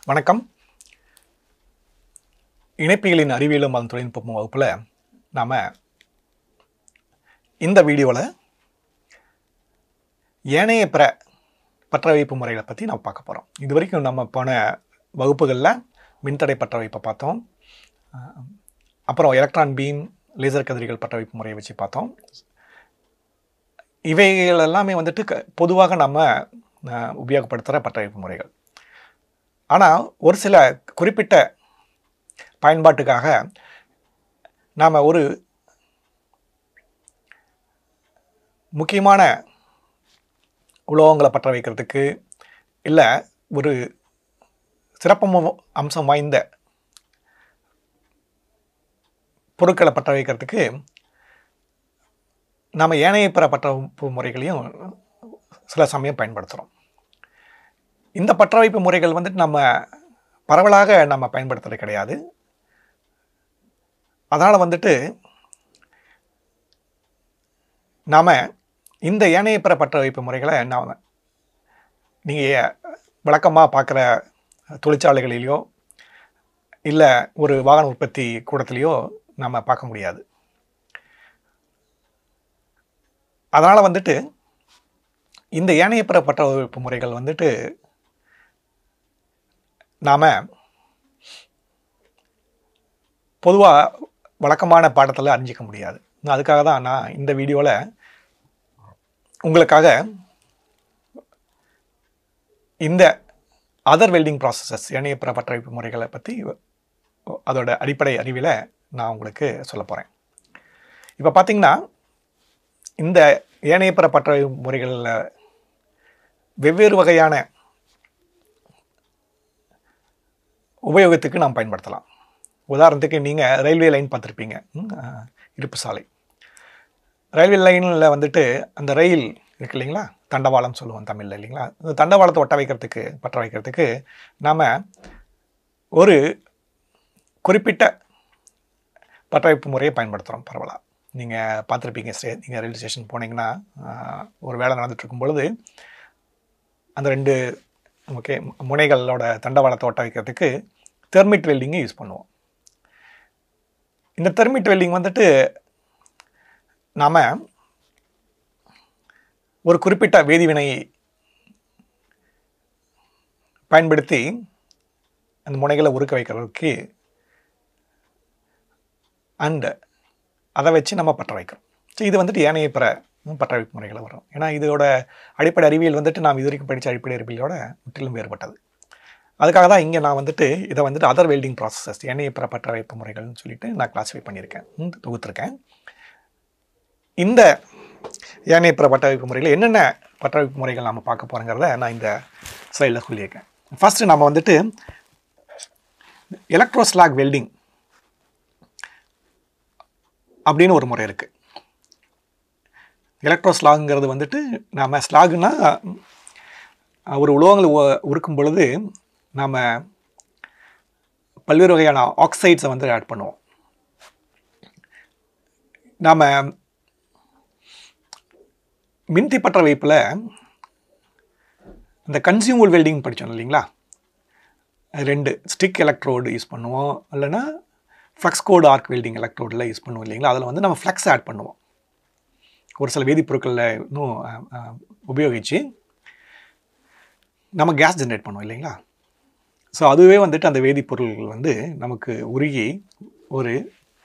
வணக்கம் இணைப்பிகளின் அறிவியலும் அதன் தொழில்நுட்பமும் வகுப்பில் நாம் இந்த வீடியோவில் ஏனைய பிற பற்ற வைப்பு முறைகளை பற்றி நம்ம பார்க்க போகிறோம் இது வரைக்கும் நம்ம போன வகுப்புகளில் மின்தடை பற்ற வைப்பை பார்த்தோம் அஹ் அப்புறம் எலக்ட்ரான் பீம் லேசர் கதிர்கள் பற்ற வைப்பு முறையை வச்சு பார்த்தோம் இவைகள் எல்லாமே வந்துட்டு க- பொதுவாக நம்ம அஹ், உபயோகப்படுத்துகிற பற்ற வைப்பு முறைகள் ஆனால் ஒரு சில குறிப்பிட்ட பயன்பாட்டுக்காக நாம் ஒரு முக்கியமான உலோகங்களை பற்ற வைக்கிறதுக்கு இல்லை ஒரு சிறப்பு அம்சம் வாய்ந்த பொருட்களை பற்ற வைக்கிறதுக்கு நாம் ஏனைய பிற பற்ற வைப்பு முறைகளையும் சில சமயம் பயன்படுத்துகிறோம் இந்த பற்ற வைப்பு முறைகள் வந்துட்டு நம்ம பரவலாக நம்ம பயன்படுத்துறது கிடையாது அதனால் வந்துட்டு நாம் இந்த ஏனைய பிற பற்ற வைப்பு முறைகளை நாம் நீங்கள் வழக்கமாக பார்க்குற தொழிற்சாலைகளிலேயோ இல்லை ஒரு வாகன உற்பத்தி கூடத்துலேயோ நம்ம பார்க்க முடியாது அதனால் வந்துட்டு இந்த ஏனைய பிற பற்ற வைப்பு முறைகள் வந்துட்டு நாம் பொதுவாக வழக்கமான பாடத்தில் அறிஞ்சிக்க முடியாது அதுக்காக தான் நான் இந்த வீடியோவில் உங்களுக்காக இந்த அதர் வெல்டிங் ப்ராசஸஸ் ஏனைய பிற பற்ற வைப்பு முறைகளை பற்றி அதோட அடிப்படை அறிவில் நான் உங்களுக்கு சொல்ல போகிறேன் இப்போ பார்த்தீங்கன்னா இந்த ஏனைய பிற பற்ற வைப்பு முறைகளில் வெவ்வேறு வகையான உபயோகத்துக்கு நாம் பயன்படுத்தலாம் உதாரணத்துக்கு நீங்கள் ரயில்வே லைன் பார்த்துருப்பீங்க ம், அஹ், இருப்பு சாலை ரயில்வே லைனில் வந்துட்டு அந்த ரயில் இருக்கு இல்லைங்களா தண்டவாளம் சொல்லுவோம் தமிழில் இல்லைங்களா இந்த தண்டவாளத்தை ஒட்ட வைக்கிறதுக்கு பற்ற வைக்கிறதுக்கு நாம் ஒரு குறிப்பிட்ட பற்ற வைப்பு முறையை பயன்படுத்துகிறோம் பரவலாக நீங்கள் பார்த்துருப்பீங்க ஸ்டே நீங்கள் ரயில்வே ஸ்டேஷன் போனீங்கன்னா ஆஹ், ஒரு வேலை நடந்துட்டு இருக்கும் பொழுது அந்த ரெண்டு ஓகே முனைகளோட தண்டவாளத்தை ஒட்ட வைக்கிறதுக்கு தெர்மிட் வெல்டிங்கை யூஸ் பண்ணுவோம் இந்த தெர்மிட் வெல்டிங் வந்துட்டு நாம் ஒரு குறிப்பிட்ட வேதிவினையை பயன்படுத்தி அந்த முனைகளை உருக்க வைக்கிறதுக்கு அண்ட் அதை வச்சு நம்ம பற்ற வைக்கிறோம் ஸோ இது வந்துட்டு ஏனைய பிற பற்ற வைப்பு முறைகளை வரும் ஏன்னா இதோட அடிப்படை அறிவியல் வந்துட்டு நாம் இது வரைக்கும் படித்த அடிப்படை அறிவியலோட முற்றிலும் வேறுபட்டது அதுக்காக தான் இங்கே நான் வந்துட்டு இதை வந்துட்டு அதர் வெல்டிங் ப்ராசஸஸ் ஏனைய பிற பற்ற வைப்பு முறைகள்னு சொல்லிட்டு நான் கிளாஸிஃபை பண்ணியிருக்கேன் ம், தொகுத்திருக்கேன் இந்த ஏனைய பிற பற்ற வைப்பு முறைகள் என்னென்ன பற்ற வைப்பு முறைகள் நாம் பார்க்க போகிறோங்கிறத நான் இந்த ஸ்லைடில் சொல்லியிருக்கேன் ஃபஸ்ட்டு நம்ம வந்துட்டு எலக்ட்ரோஸ்லாக் வெல்டிங் அப்படின்னு ஒரு முறை இருக்குது எலக்ட்ரோஸ்லாங்கிறது வந்துட்டு நாம் ஸ்லாகுனா ஒரு உலோகங்களை உ- உருக்கும் பொழுது நாம் பல்வேறு வகையான ஆக்சைட்ஸை வந்து ஆட் பண்ணுவோம் நாம் மின்தி பற்ற வைப்பில் இந்த கன்சியூமர் வெல்டிங் படித்தோம் இல்லைங்களா அது ரெண்டு ஸ்டிக் எலக்ட்ரோடு யூஸ் பண்ணுவோம் இல்லைன்னா ஃப்ளக்ஸ் கோடு ஆர்க் வெல்டிங் எலக்ட்ரோடில் யூஸ் பண்ணுவோம் இல்லைங்களா அதில் வந்து நம்ம ஃப்ளக்ஸ் ஆட் பண்ணுவோம் ஒரு சில வேதிப்பொருட்களில் இன்னும் அஹ், அஹ், உபயோகித்து நம்ம கேஸ் ஜென்ரேட் பண்ணுவோம் இல்லைங்களா ஸோ அதுவே வந்துட்டு அந்த வேதிப்பொருள்கள் வந்து நமக்கு உருகி ஒரு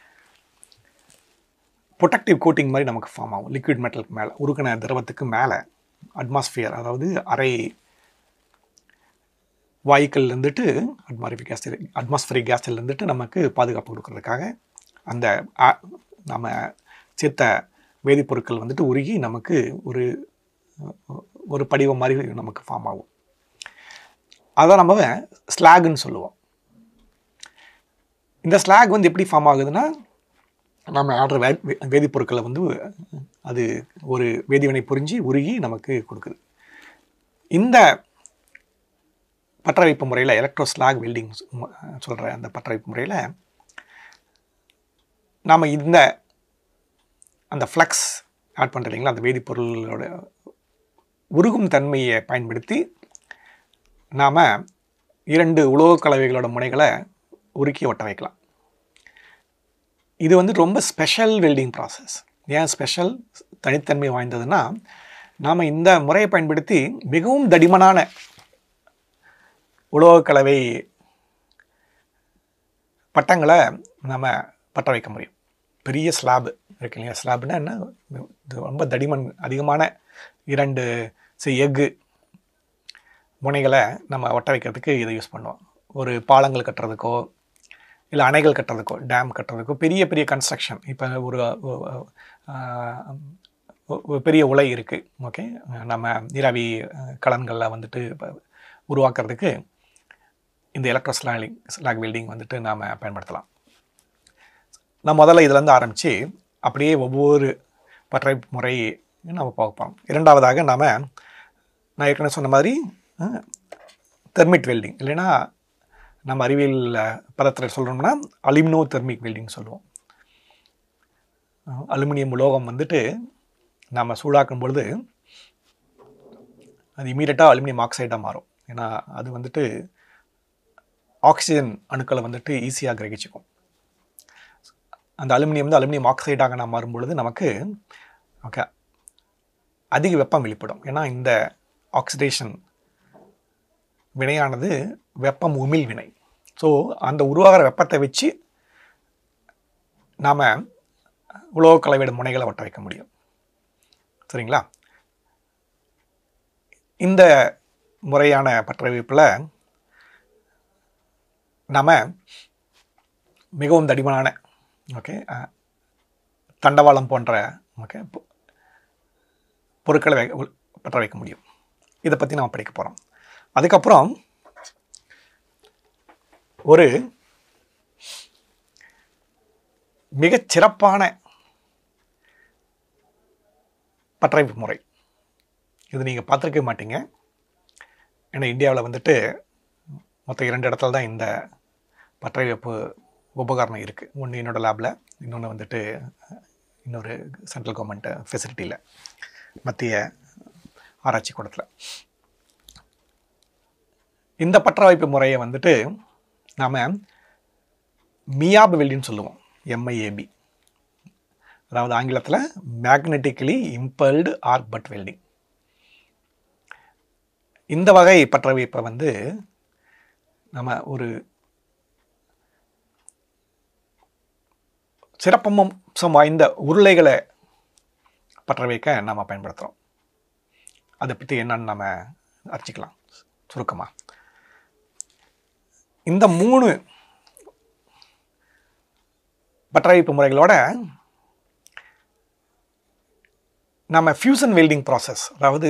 ப்ரொடக்டிவ் கோட்டிங் மாதிரி நமக்கு ஃபார்ம் ஆகும் லிக்விட் மெட்டலுக்கு மேலே உருக்கின திரவத்துக்கு மேலே அட்மாஸ்பியர் அதாவது அரை வாயுக்கள் இருந்துட்டு அட்மாரிஃபிக் கேஸ் அட்மாஸ்பரிக் கேஸில் இருந்துட்டு நமக்கு பாதுகாப்பு கொடுக்கறதுக்காக அந்த ஆ- நம்ம சேர்த்த வேதிப்பொருட்கள் வந்துட்டு உருகி நமக்கு ஒரு ஒரு படிவம் மாதிரி நமக்கு ஃபார்ம் ஆகும் அதை நம்ம ஸ்லாகுன்னு சொல்லுவோம் இந்த ஸ்லாக் வந்து எப்படி ஃபார்ம் ஆகுதுன்னா நம்ம ஆடுற வே வே- வேதிப்பொருட்களை வந்து அது ஒரு வேதிவினை புரிஞ்சு உருகி நமக்கு கொடுக்குது இந்த பற்ற வைப்பு முறையில் எலக்ட்ரோ ஸ்லாக் வெல்டிங் சொல்கிற அந்த பற்ற வைப்பு முறையில் நாம் இந்த அந்த ஃப்ளக்ஸ் ஆட் பண்ணுற இல்லைங்களா அந்த வேதிப்பொருளோட உருகும் தன்மையை பயன்படுத்தி நாம் இரண்டு உலோகக் கலவைகளோட முனைகளை உருக்கி ஒட்ட வைக்கலாம் இது வந்து ரொம்ப ஸ்பெஷல் வெல்டிங் ப்ராசஸ் ஏன் ஸ்பெஷல் தனித்தன்மை வாய்ந்ததுன்னா நாம் இந்த முறையை பயன்படுத்தி மிகவும் தடிமனான உலோகக் கலவை பட்டங்களை நம்ம பற்ற வைக்க முடியும் பெரிய ஸ்லாப் இருக்கு இல்லையா ஸ்லாப்னா என்ன இது ரொம்ப தடிமன் அதிகமான இரண்டு எஃகு முனைகளை நம்ம ஒட்ட வைக்கிறதுக்கு இதை யூஸ் பண்ணுவோம் ஒரு பாலங்கள் கட்டுறதுக்கோ இல்லை அணைகள் கட்டுறதுக்கோ டேம் கட்டுறதுக்கோ பெரிய பெரிய கன்ஸ்ட்ரக்ஷன் இப்போ ஒரு ஆஹ், ஒரு பெரிய உலை இருக்குது ஓகே நம்ம நீராவி கலன்களில் வந்துட்டு இப்ப உருவாக்குறதுக்கு இந்த எலக்ட்ரோஸ்லாலிங் ஸ்லாக் வெல்டிங் வந்துட்டு நாம் பயன்படுத்தலாம் நான் முதல்ல இதுலேருந்து ஆரம்பித்து அப்படியே ஒவ்வொரு பற்றை முறை நம்ம பார்ப்போம் இரண்டாவதாக நாம் நான் ஏற்கனவே சொன்ன மாதிரி தெர்மிட் வெல்டிங் இல்லைன்னா நம்ம அறிவியல் பதத்தில் சொல்கிறோம்னா அலுமினோ தெர்மிக் வெல்டிங் சொல்லுவோம் அஹ் அலுமினியம் உலோகம் வந்துட்டு நம்ம சூடாக்கும் பொழுது அது இமீடியட்டாக அலுமினியம் ஆக்சைடாக மாறும் ஏன்னா அது வந்துட்டு ஆக்சிஜன் அணுக்களை வந்துட்டு ஈஸியாக கிரகிச்சுக்கும் அந்த அலுமினியம் வந்து அலுமினியம் ஆக்சைடாக நாம் மாறும் பொழுது நமக்கு ஓகே அதிக வெப்பம் வெளிப்படும் ஏன்னா இந்த ஆக்சிடேஷன் வினையானது வெப்பம் உமிழ் வினை ஸோ அந்த உருவாகிற வெப்பத்தை வச்சு நாம் உலோக கலவையிட முனைகளை ஒட்ட வைக்க முடியும் சரிங்களா இந்த முறையான பற்ற வைப்பில் நாம் மிகவும் தடிமனான ஓகே தண்டவாளம் போன்ற ஓகே பொ- பொருட்களை வை- உள்- பற்ற வைக்க முடியும் இதை பற்றி நம்ம படிக்க போகிறோம் அதுக்கப்புறம் ஒரு மிகச் சிறப்பான பற்றவைப்பு முறை இது நீங்கள் பார்த்துருக்கவே மாட்டீங்க ஏன்னா இந்தியாவில் வந்துட்டு மொத்தம் இரண்டு இடத்துல தான் இந்த பற்றை வைப்பு உபகரணம் இருக்குது ஒன்று என்னோட லேபில் இன்னொன்று வந்துட்டு இன்னொரு சென்ட்ரல் கவர்மெண்ட் ஃபெசிலிட்டியில் மத்திய ஆராய்ச்சி கூடத்தில் இந்த பற்ற வைப்பு முறையை வந்துட்டு நாம் மியாப் வெல்டின்னு சொல்லுவோம் எம்ஐஏபி அதாவது ஆங்கிலத்தில் magnetically impelled arc butt welding இந்த வகை பற்ற வைப்பை வந்து நம்ம ஒரு சிறப்பம்சம் வாய்ந்த உருளைகளை பற்ற வைக்க நாம் பயன்படுத்துகிறோம் அதை பற்றி என்னன்னு நம்ம அரிச்சிக்கலாம் சுருக்கமாக இந்த மூணு பற்ற வைப்பு முறைகளோட நம்ம ஃபியூசன் வெல்டிங் ப்ராசஸ் அதாவது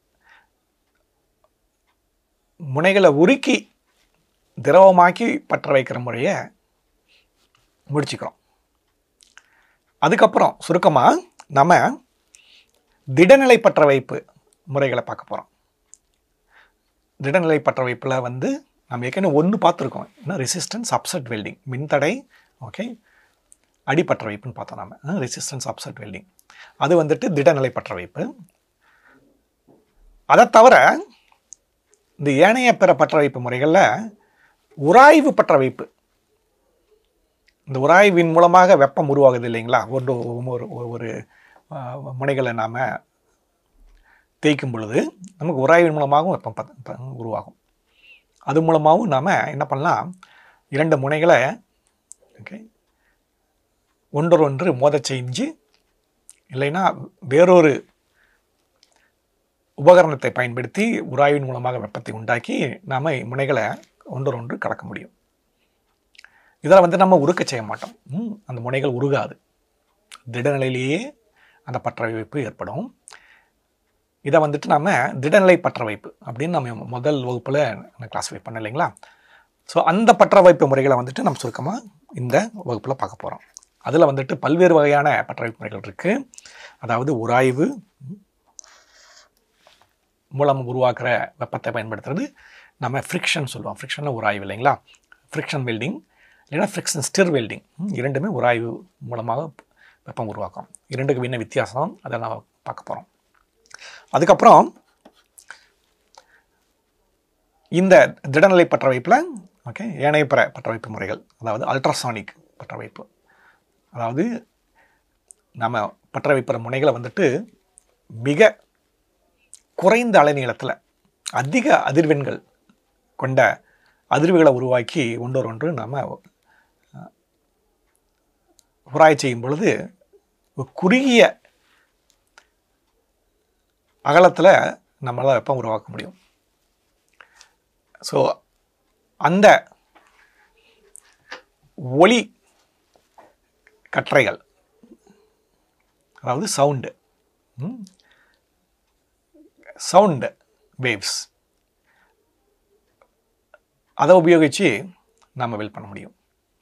முனைகளை உருக்கி திரவமாக்கி பற்ற வைக்கிற முறையை முடிச்சுக்கிறோம் அதுக்கப்புறம் சுருக்கமாக நம்ம திடநிலை பற்ற வைப்பு முறைகளை பார்க்க போகிறோம் திடநிலை பற்ற வைப்பில் வந்து நம்ம ஏற்கனவே ஒன்று பார்த்துருக்கோம் ஏன்னா ரெசிஸ்டன்ஸ் அப்செட் வெல்டிங் மின்தடை ஓகே அடிப்பற்ற வைப்புன்னு பார்த்தோம் நாம ரெசிஸ்டன்ஸ் அப்செட் வெல்டிங் அது வந்துட்டு திடநிலை பற்ற வைப்பு அதை தவிர இந்த ஏனைய பிற பற்ற வைப்பு முறைகளில் உராய்வு பற்ற வைப்பு இந்த உராய்வின் மூலமாக வெப்பம் உருவாகுது இல்லைங்களா ஒரு ஒரு ஒரு ஆஹ், முனைகளை நாம் தேய்க்கும் பொழுது நமக்கு உராய்வின் மூலமாகவும் வெப்பம் ப- ப- உருவாகும் அது மூலமாகவும் நாம் என்ன பண்ணலாம் இரண்டு முனைகளை ஓகே ஒன்றொன்று மோதச் செஞ்சு இல்லைன்னா வேறொரு உபகரணத்தை பயன்படுத்தி உராய்வின் மூலமாக வெப்பத்தை உண்டாக்கி நாம் முனைகளை ஒன்றொன்று கடக்க முடியும் இதில் வந்து நம்ம உருக்க செய்ய மாட்டோம் ம், அந்த முனைகள் உருகாது திடநிலையிலேயே அந்த பற்ற வைப்பு ஏற்படும் இதை வந்துட்டு நம்ம திடநிலை பற்ற வைப்பு அப்படின்னு நம்ம முதல் வகுப்பில் கிளாஸிஃபை பண்ண இல்லைங்களா ஸோ அந்த பற்ற வைப்பு முறைகளை வந்துட்டு நம்ம சுருக்கமாக இந்த வகுப்பில் பார்க்க போகிறோம் அதில் வந்துட்டு பல்வேறு வகையான பற்ற வைப்பு முறைகள் இருக்குது அதாவது உராய்வு மூலம் உருவாக்குற வெப்பத்தை பயன்படுத்துறது நம்ம ஃப்ரிக்ஷன் சொல்லுவோம் ஃப்ரிக்ஷனில் உராய்வு இல்லைங்களா ஃப்ரிக்ஷன் வெல்டிங் இல்லைன்னா ஃப்ரிக்ஷன் ஸ்டிர் வெல்டிங் இரண்டுமே உராய்வு மூலமாக வெப்பம் உருவாக்கும் இரண்டுக்கு என்ன வித்தியாசம் அதை நம்ம பார்க்க போகிறோம் அதுக்கப்புறம் இந்த திடநிலை பற்ற வைப்பில் ஓகே ஏனைய பிற பற்ற வைப்பு முறைகள் அதாவது அல்ட்ராசானிக் பற்ற வைப்பு அதாவது நம்ம பற்ற வைப்பிற முனைகளை வந்துட்டு மிக குறைந்த அலைநீளத்தில் அதிக அதிர்வெண்கள் கொண்ட அதிர்வுகளை உருவாக்கி ஒன்றோர் ஒன்று நாம் உராய் செய்யும் பொழுது ஒரு குறுகிய அகலத்தில் நம்மளால் வெப்பம் உருவாக்க முடியும் ஸோ அந்த ஒளி கற்றைகள் அதாவது சவுண்டு சவுண்டு வேவ்ஸ் அதை உபயோகித்து நாம் வெல் பண்ண முடியும்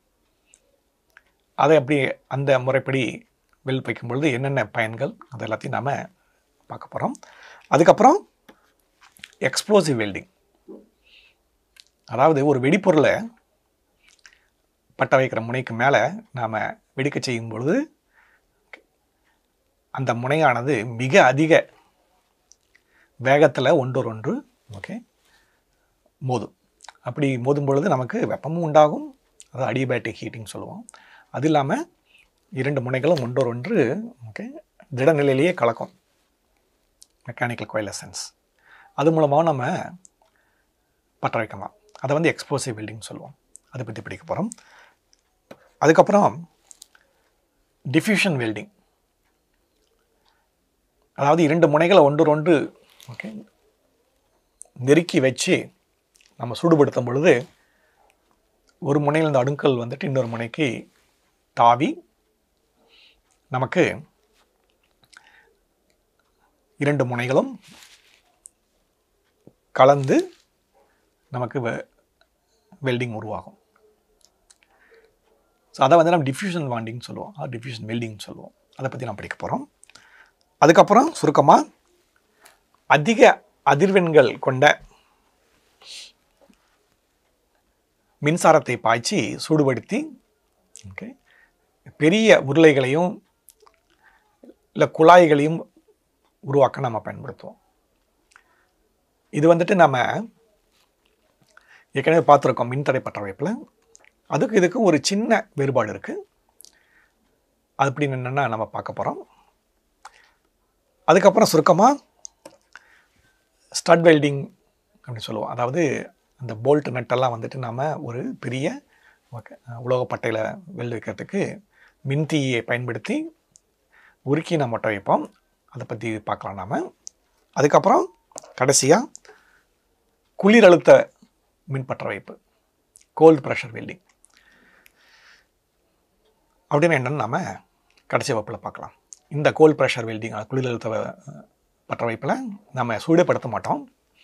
அதை அப்படி அந்த முறைப்படி வெல் வைக்கும் பொழுது என்னென்ன பயன்கள் அது எல்லாத்தையும் நாம் பார்க்க போகிறோம் அதுக்கப்புறம் எக்ஸ்ப்ளோசிவ் வெல்டிங் அதாவது ஒரு வெடிப்பொருளை பட்ட வைக்கிற முனைக்கு மேலே நாம் வெடிக்க செய்யும் பொழுது அந்த முனையானது மிக அதிக வேகத்தில் ஒன்றோர் ஒன்று ஓகே மோதும் அப்படி மோதும் பொழுது நமக்கு வெப்பமும் உண்டாகும் அதாவது அடிபேட்டிக் ஹீட்டிங் சொல்லுவோம் அது இல்லாமல் இரண்டு முனைகளும் ஒன்றோர் ஒன்று ஓகே திடநிலையிலேயே கலக்கும் மெக்கானிக்கல் கோயிலசன்ஸ் அது மூலமாக நம்ம பற்ற வைக்கலாம் அதை வந்து எக்ஸ்ப்ளோசிவ் வெல்டிங் சொல்லுவோம் அதை பற்றி படிக்க போகிறோம் அதுக்கப்புறம் டிஃப்யூஷன் வெல்டிங் அதாவது இரண்டு முனைகளை ஒன்று ஒன்று ஓகே நெருக்கி வச்சு நம்ம சூடுபடுத்தும் பொழுது ஒரு முனையில் இந்த அடுக்கல் வந்துட்டு இன்னொரு முனைக்கு தாவி நமக்கு இரண்டு முனைகளும் கலந்து நமக்கு வெல்டிங் உருவாகும் ஸோ அதை வந்து நம்ம டிஃப்யூஷன் வாண்டிங் சொல்லுவோம் டிஃப்யூஷன் வெல்டிங் சொல்லுவோம் அதை பற்றி நான் படிக்க போகிறோம் அதுக்கப்புறம் சுருக்கமாக அதிக அதிர்வெண்கள் கொண்ட மின்சாரத்தை பாய்ச்சி சூடுபடுத்தி ஓகே பெரிய உருளைகளையும் இல்லை குழாய்களையும் உருவாக்க நம்ம பயன்படுத்துவோம் இது வந்துட்டு நம்ம ஏற்கனவே பார்த்துருக்கோம் மின்தடை பற்ற வைப்பில் அதுக்கு இதுக்கும் ஒரு சின்ன வேறுபாடு இருக்குது அது அப்படின்னு என்னென்னா நம்ம பார்க்க போகிறோம் அதுக்கப்புறம் சுருக்கமாக ஸ்டட் வெல்டிங் அப்படின்னு சொல்லுவோம் அதாவது அந்த போல்ட் நட்டெல்லாம் வந்துட்டு நாம் ஒரு பெரிய ஓகே உலோகப்பட்டையில் வெல்டு வைக்கிறதுக்கு மின்தீயை பயன்படுத்தி உருக்கி நம்ம ஒட்ட வைப்போம் அதை பற்றி பார்க்கலாம் நாம் அதுக்கப்புறம் கடைசியாக குளிர் அழுத்த மின் பற்ற வைப்பு கோல்டு ப்ரெஷர் வெல்டிங் அப்படின்னு என்னென்னு நாம் கடைசி வகுப்பில் பார்க்கலாம் இந்த கோல்ட் ப்ரெஷர் வெல்டிங் குளிர் அழுத்த பற்ற வைப்பில் நம்ம சூடுபடுத்த மாட்டோம்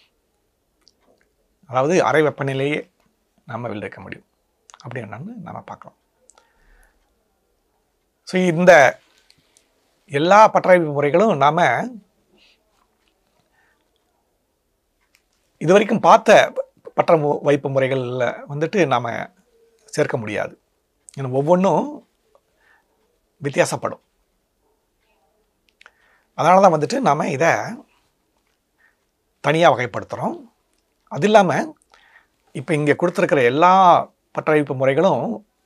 அதாவது அரை வெப்பநிலையே நம்ம வெல்டு வைக்க முடியும் அப்படி என்னன்னு நம்ம பார்க்கலாம் ஸோ இந்த எல்லா பற்றவைப்பு முறைகளும் நாம் இது வரைக்கும் பார்த்த பற்ற வைப்பு முறைகளில் வந்துட்டு நாம் சேர்க்க முடியாது ஏன்னா ஒவ்வொன்றும் வித்தியாசப்படும் அதனால தான் வந்துட்டு நாம் இதை தனியாக வகைப்படுத்துகிறோம் அது இல்லாமல் இப்போ இங்கே கொடுத்துருக்கிற எல்லா பற்றவைப்பு முறைகளும்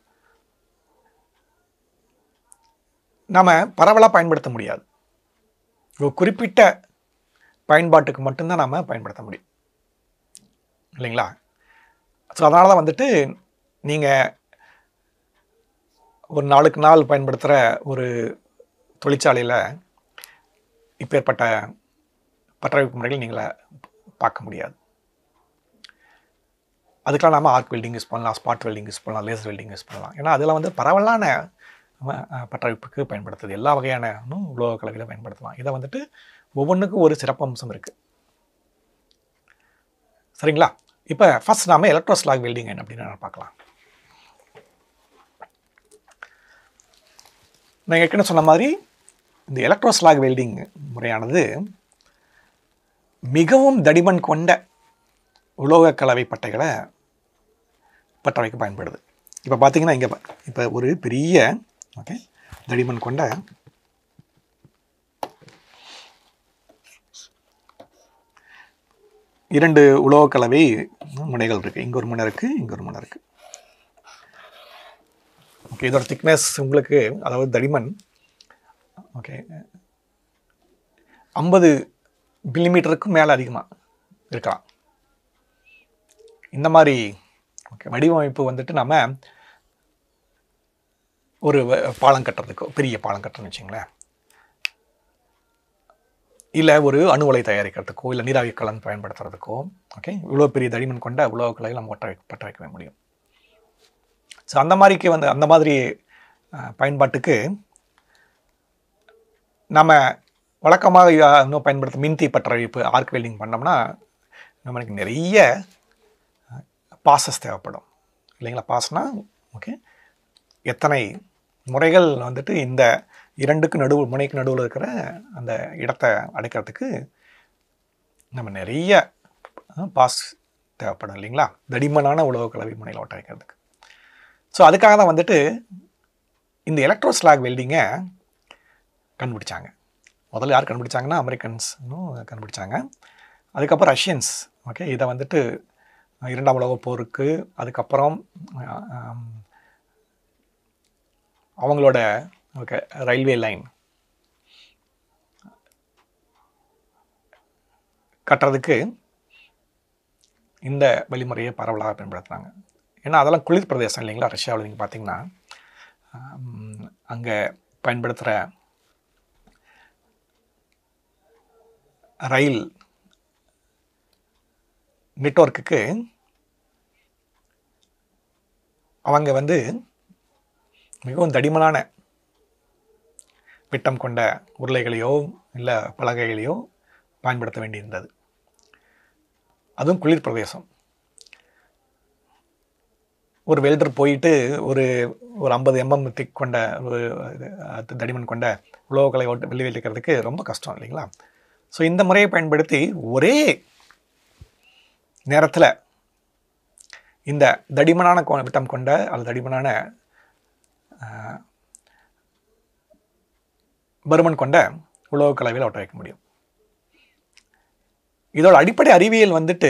நாம் பரவலாக பயன்படுத்த முடியாது ஒரு குறிப்பிட்ட பயன்பாட்டுக்கு மட்டும்தான் நாம் பயன்படுத்த முடியும் இல்லைங்களா ஸோ அதனால தான் வந்துட்டு நீங்கள் ஒரு நாளுக்கு நாள் பயன்படுத்துகிற ஒரு தொழிற்சாலையில் இப்பேற்பட்ட பற்றவைப்பு முறைகள் நீங்கள பார்க்க முடியாது அதுக்கெலாம் நம்ம ஆர்க் வெல்டிங் யூஸ் பண்ணலாம் ஸ்பாட் வெல்டிங் யூஸ் பண்ணலாம் லேசர் வெல்டிங் யூஸ் பண்ணலாம் ஏன்னா அதில் வந்து பரவலான பற்றவைப்புக்கு பயன்படுத்துது எல்லா வகையான உலோக கலவையில் பயன்படுத்தலாம் இதை வந்துட்டு ஒவ்வொன்றுக்கும் ஒரு சிறப்பம்சம் இருக்குது சரிங்களா இப்போ ஃபஸ்ட் நாம எலக்ட்ரோஸ்லாக் வெல்டிங் என்ன அப்படின்னு பார்க்கலாம் நான் ஏற்கனவே சொன்ன மாதிரி இந்த எலக்ட்ரோஸ்லாக் வெல்டிங் முறையானது மிகவும் தடிமன் கொண்ட உலோக கலவை பட்டைகளை பற்ற வைக்க பயன்படுது இப்போ பார்த்தீங்கன்னா இங்கே இப்போ ஒரு பெரிய ஓகே தடிமன் கொண்ட இரண்டு உலோக கலவை முனைகள் இருக்குது இங்கே ஒரு முனை இருக்குது இங்கே ஒரு முனை இருக்குது ஓகே இதோட திக்னஸ் உங்களுக்கு அதாவது தடிமன் ஓகே ஐம்பது மில்லிமீட்டருக்கும் மேலே அதிகமாக இருக்கலாம் இந்த மாதிரி ஓகே வடிவமைப்பு வந்துட்டு நம்ம ஒரு வ- பாலம் கட்டுறதுக்கோ பெரிய பாலம் கட்டுறோம்னு வச்சுங்களேன் இல்லை ஒரு அணு உலை தயாரிக்கிறதுக்கோ இல்லை நீராவி கலன் பயன்படுத்துறதுக்கோ ஓகே இவ்வளோ பெரிய தடிமன் கொண்ட உலோக கலையை நம்ம ஒட்ட வை பற்ற வைக்க முடியும் ஸோ அந்த மாதிரிக்கு வந்து அந்த மாதிரி அஹ், பயன்பாட்டுக்கு நம்ம வழக்கமாக யா- இன்னும் பயன்படுத்தும் மின்தி பற்ற வைப்பு ஆர்க் வெல்டிங் பண்ணோம்னா நம்மளுக்கு நிறைய பாசஸ் தேவைப்படும் இல்லைங்களா பாஸ்னா ஓகே எத்தனை முறைகள் வந்துட்டு இந்த இரண்டுக்கு நடுவு முனைக்கு நடுவில் இருக்கிற அந்த இடத்தை அடைக்கிறதுக்கு நம்ம நிறைய பாஸ் தேவைப்படும் இல்லைங்களா தடிமனான உலோக கலவை முனையில் ஒட்ட வைக்கிறதுக்கு ஸோ அதுக்காக தான் வந்துட்டு இந்த எலக்ட்ரோ ஸ்லாக் வெல்டிங்கை கண்டுபிடிச்சாங்க முதல்ல யார் கண்டுபிடிச்சாங்கன்னா அமெரிக்கன்ஸ் கண்டுபிடிச்சாங்க அதுக்கப்புறம் ரஷ்யன்ஸ் ஓகே இதை வந்துட்டு அஹ், இரண்டாம் உலக போருக்கு அதுக்கப்புறம் அஹ், ஆம், அவங்களோட ஓகே ரயில்வே லைன் கட்டுறதுக்கு இந்த வழிமுறையை பரவலாக பயன்படுத்துனாங்க ஏன்னா அதெல்லாம் குளிர் பிரதேசம் இல்லைங்களா ரஷ்யாவில் நீங்கள் பார்த்தீங்கன்னா அங்கே பயன்படுத்துகிற ரயில் நெட்வொர்க்குக்கு அவங்க வந்து மிகவும் தடிமனான விட்டம் கொண்ட உருளைகளையோ இல்லை பலகைகளையோ பயன்படுத்த வேண்டியிருந்தது அதுவும் குளிர் பிரதேசம் ஒரு வெல்டர் போயிட்டு ஒரு ஒரு ஐம்பது எம்எம் திக் கொண்ட ஒரு இது, அது தடிமன் கொண்ட உலோகங்களை ஓட்டு வெளியே வைக்கிறதுக்கு ரொம்ப கஷ்டம் இல்லைங்களா ஸோ இந்த முறையை பயன்படுத்தி ஒரே நேரத்தில் இந்த தடிமனான கொ- விட்டம் கொண்ட அல்லது தடிமனான ஆஹ், பருமன் கொண்ட உலோக கலவையில் ஒட்ட வைக்க முடியும் இதோட அடிப்படை அறிவியல் வந்துட்டு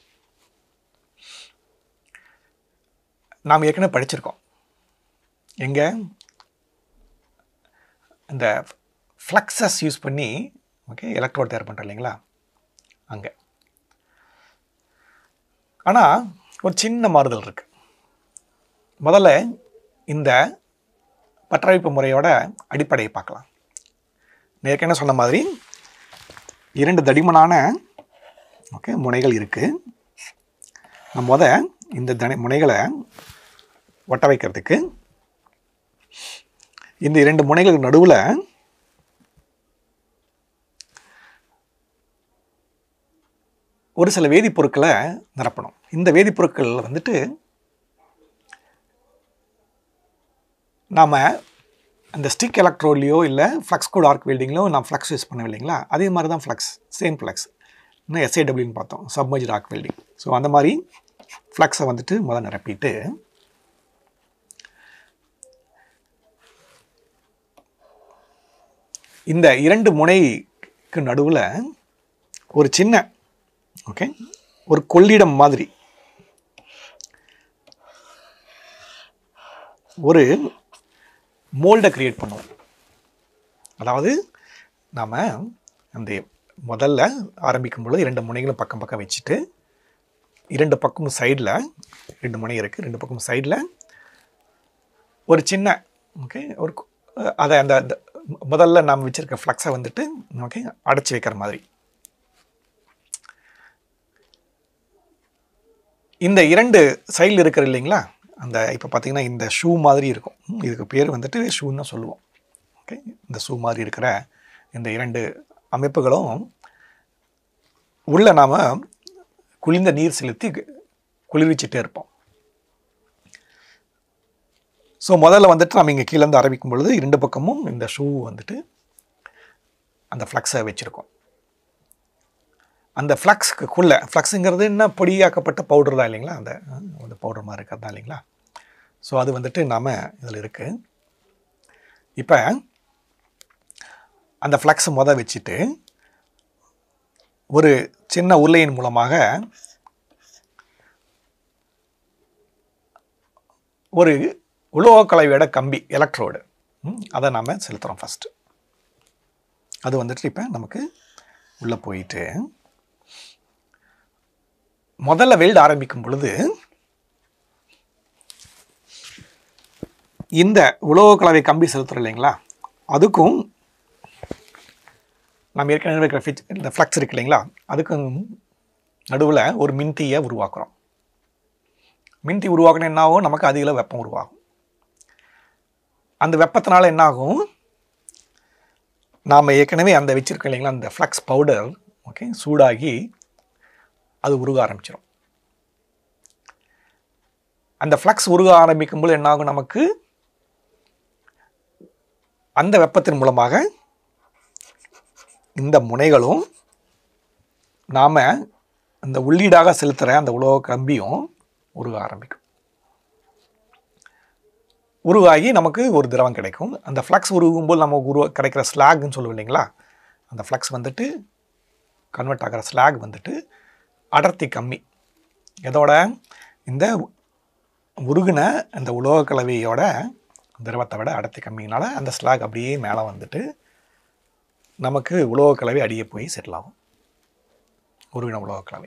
நாம் ஏற்கனவே படிச்சிருக்கோம் எங்க இந்த ஃப்ளக்ஸஸ் யூஸ் பண்ணி ஓகே எலக்ட்ரோட் தயார் பண்ணுறோம் இல்லைங்களா அங்கே ஆனால் ஒரு சின்ன மாறுதல் இருக்கு முதல்ல இந்த பற்றவைப்பு முறையோட அடிப்படையை பார்க்கலாம் நான் ஏற்கனவே சொன்ன மாதிரி இரண்டு தடிமனான ஓகே முனைகள் இருக்குது நம்ம முத இந்த தனி முனைகளை ஒட்ட வைக்கிறதுக்கு இந்த இரண்டு முனைகளுக்கு நடுவில் ஒரு சில வேதிப்பொருட்களை நிரப்பணும் இந்த வேதிப்பொருட்கள் வந்துட்டு நாம் அந்த ஸ்டிக் எலக்ட்ரோட்லேயோ இல்லை ஃப்ளக்ஸ் கோட் ஆர்க் வெல்டிங்லையோ நான் ஃப்ளக்ஸ் யூஸ் பண்ண இல்லைங்களா அதே மாதிரி தான் ஃப்ளக்ஸ் சேம் ஃப்ளக்ஸ் இன்னும் எஸ்ஏடபிள்யூன்னு பார்த்தோம் சப்மர்ஜ் ஆர்க் வெல்டிங் ஸோ அந்த மாதிரி ஃப்ளக்ஸை வந்துட்டு முதல்ல நிரப்பிட்டு இந்த இரண்டு முனைக்கு நடுவில் ஒரு சின்ன ஓகே ஒரு கொள்ளிடம் மாதிரி ஒரு மோல்டை கிரியேட் பண்ணுவோம் அதாவது நாம் அந்த முதல்ல ஆரம்பிக்கும் பொழுது இரண்டு முனைகளும் பக்கம் பக்கம் வச்சுட்டு இரண்டு பக்கமும் சைடில் ரெண்டு முனை இருக்குது ரெண்டு பக்கமும் சைடில் ஒரு சின்ன ஓகே ஒரு கு- அதை அந்த அந்த முதல்ல நாம் வச்சுருக்க ஃப்ளக்ஸை வந்துட்டு ஓகே அடைச்சி வைக்கிற மாதிரி இந்த இரண்டு சைடில் இருக்கிற இல்லைங்களா அந்த இப்போ பார்த்தீங்கன்னா இந்த ஷூ மாதிரி இருக்கும் ம், இதுக்கு பேர் வந்துட்டு ஷூன்னு தான் சொல்லுவோம் ஓகே இந்த ஷூ மாதிரி இருக்கிற இந்த இரண்டு அமைப்புகளும் உள்ள நாம் குளிர்ந்த நீர் செலுத்தி குளிர்விச்சிட்டே இருப்போம் ஸோ முதல்ல வந்துட்டு நம்ம இங்கே கீழேருந்து ஆரம்பிக்கும் பொழுது இரண்டு பக்கமும் இந்த ஷூ வந்துட்டு அந்த ஃப்ளக்ஸை வச்சுருக்கோம் அந்த ஃப்ளக்ஸுக்குள்ளே ஃப்ளக்ஸுங்கிறது என்ன பொடியாக்கப்பட்ட பவுடர் தான் இல்லைங்களா அந்த அஹ், அந்த பவுடர் மாதிரி இருக்கிறது தான் இல்லைங்களா ஸோ அது வந்துட்டு நாம் இதில் இருக்குது இப்போ அந்த ஃப்ளக்ஸை முத வச்சுட்டு ஒரு சின்ன உருளையின் மூலமாக ஒரு உலோகக்கலவையோட கம்பி எலக்ட்ரோடு அதை நாம் செலுத்துகிறோம் ஃபஸ்ட்டு அது வந்துட்டு இப்போ நமக்கு உள்ளே போயிட்டு முதல்ல வெல்டு ஆரம்பிக்கும் பொழுது இந்த உலோகக்கலவை கம்பி செலுத்துகிறோம் இல்லைங்களா அதுக்கும் நம்ம ஏற்கனவே இருக்கிற ஃபிச் இந்த ஃப்ளக்ஸ் இருக்கு இல்லைங்களா அதுக்கும் நடுவில் ஒரு மின்தீயை உருவாக்குறோம் மின்தி உருவாக்கணும் என்ன ஆகும் நமக்கு அதிக வெப்பம் உருவாகும் அந்த வெப்பத்தினால என்ன ஆகும் நாம் ஏற்கனவே அந்த வச்சுருக்கோம் இல்லைங்களா அந்த ஃப்ளக்ஸ் பவுடர் ஓகே சூடாகி அது உருக ஆரம்பிச்சிடும் அந்த ஃப்ளக்ஸ் உருக ஆரம்பிக்கும்போது என்ன ஆகும் நமக்கு அந்த வெப்பத்தின் மூலமாக இந்த முனைகளும் நாம் இந்த உள்ளீடாக செலுத்துகிற அந்த உலோக கம்பியும் உருக ஆரம்பிக்கும் உருவாகி நமக்கு ஒரு திரவம் கிடைக்கும் அந்த ஃப்ளக்ஸ் உருகும்போது நமக்கு உருவ கிடைக்கிற ஸ்லாக்னு சொல்லுவோம் இல்லைங்களா அந்த ஃப்ளக்ஸ் வந்துட்டு கன்வெர்ட் ஆகிற ஸ்லாக் வந்துட்டு அடர்த்தி கம்மி எதோட இந்த உருகின அந்த உலோக கலவையோட திரவத்தை விட அடர்த்தி கம்மினால அந்த ஸ்லாக் அப்படியே மேலே வந்துட்டு நமக்கு உலோக கலவை அடியே போய் செட்டில் ஆகும் உருகின உலோக கலவை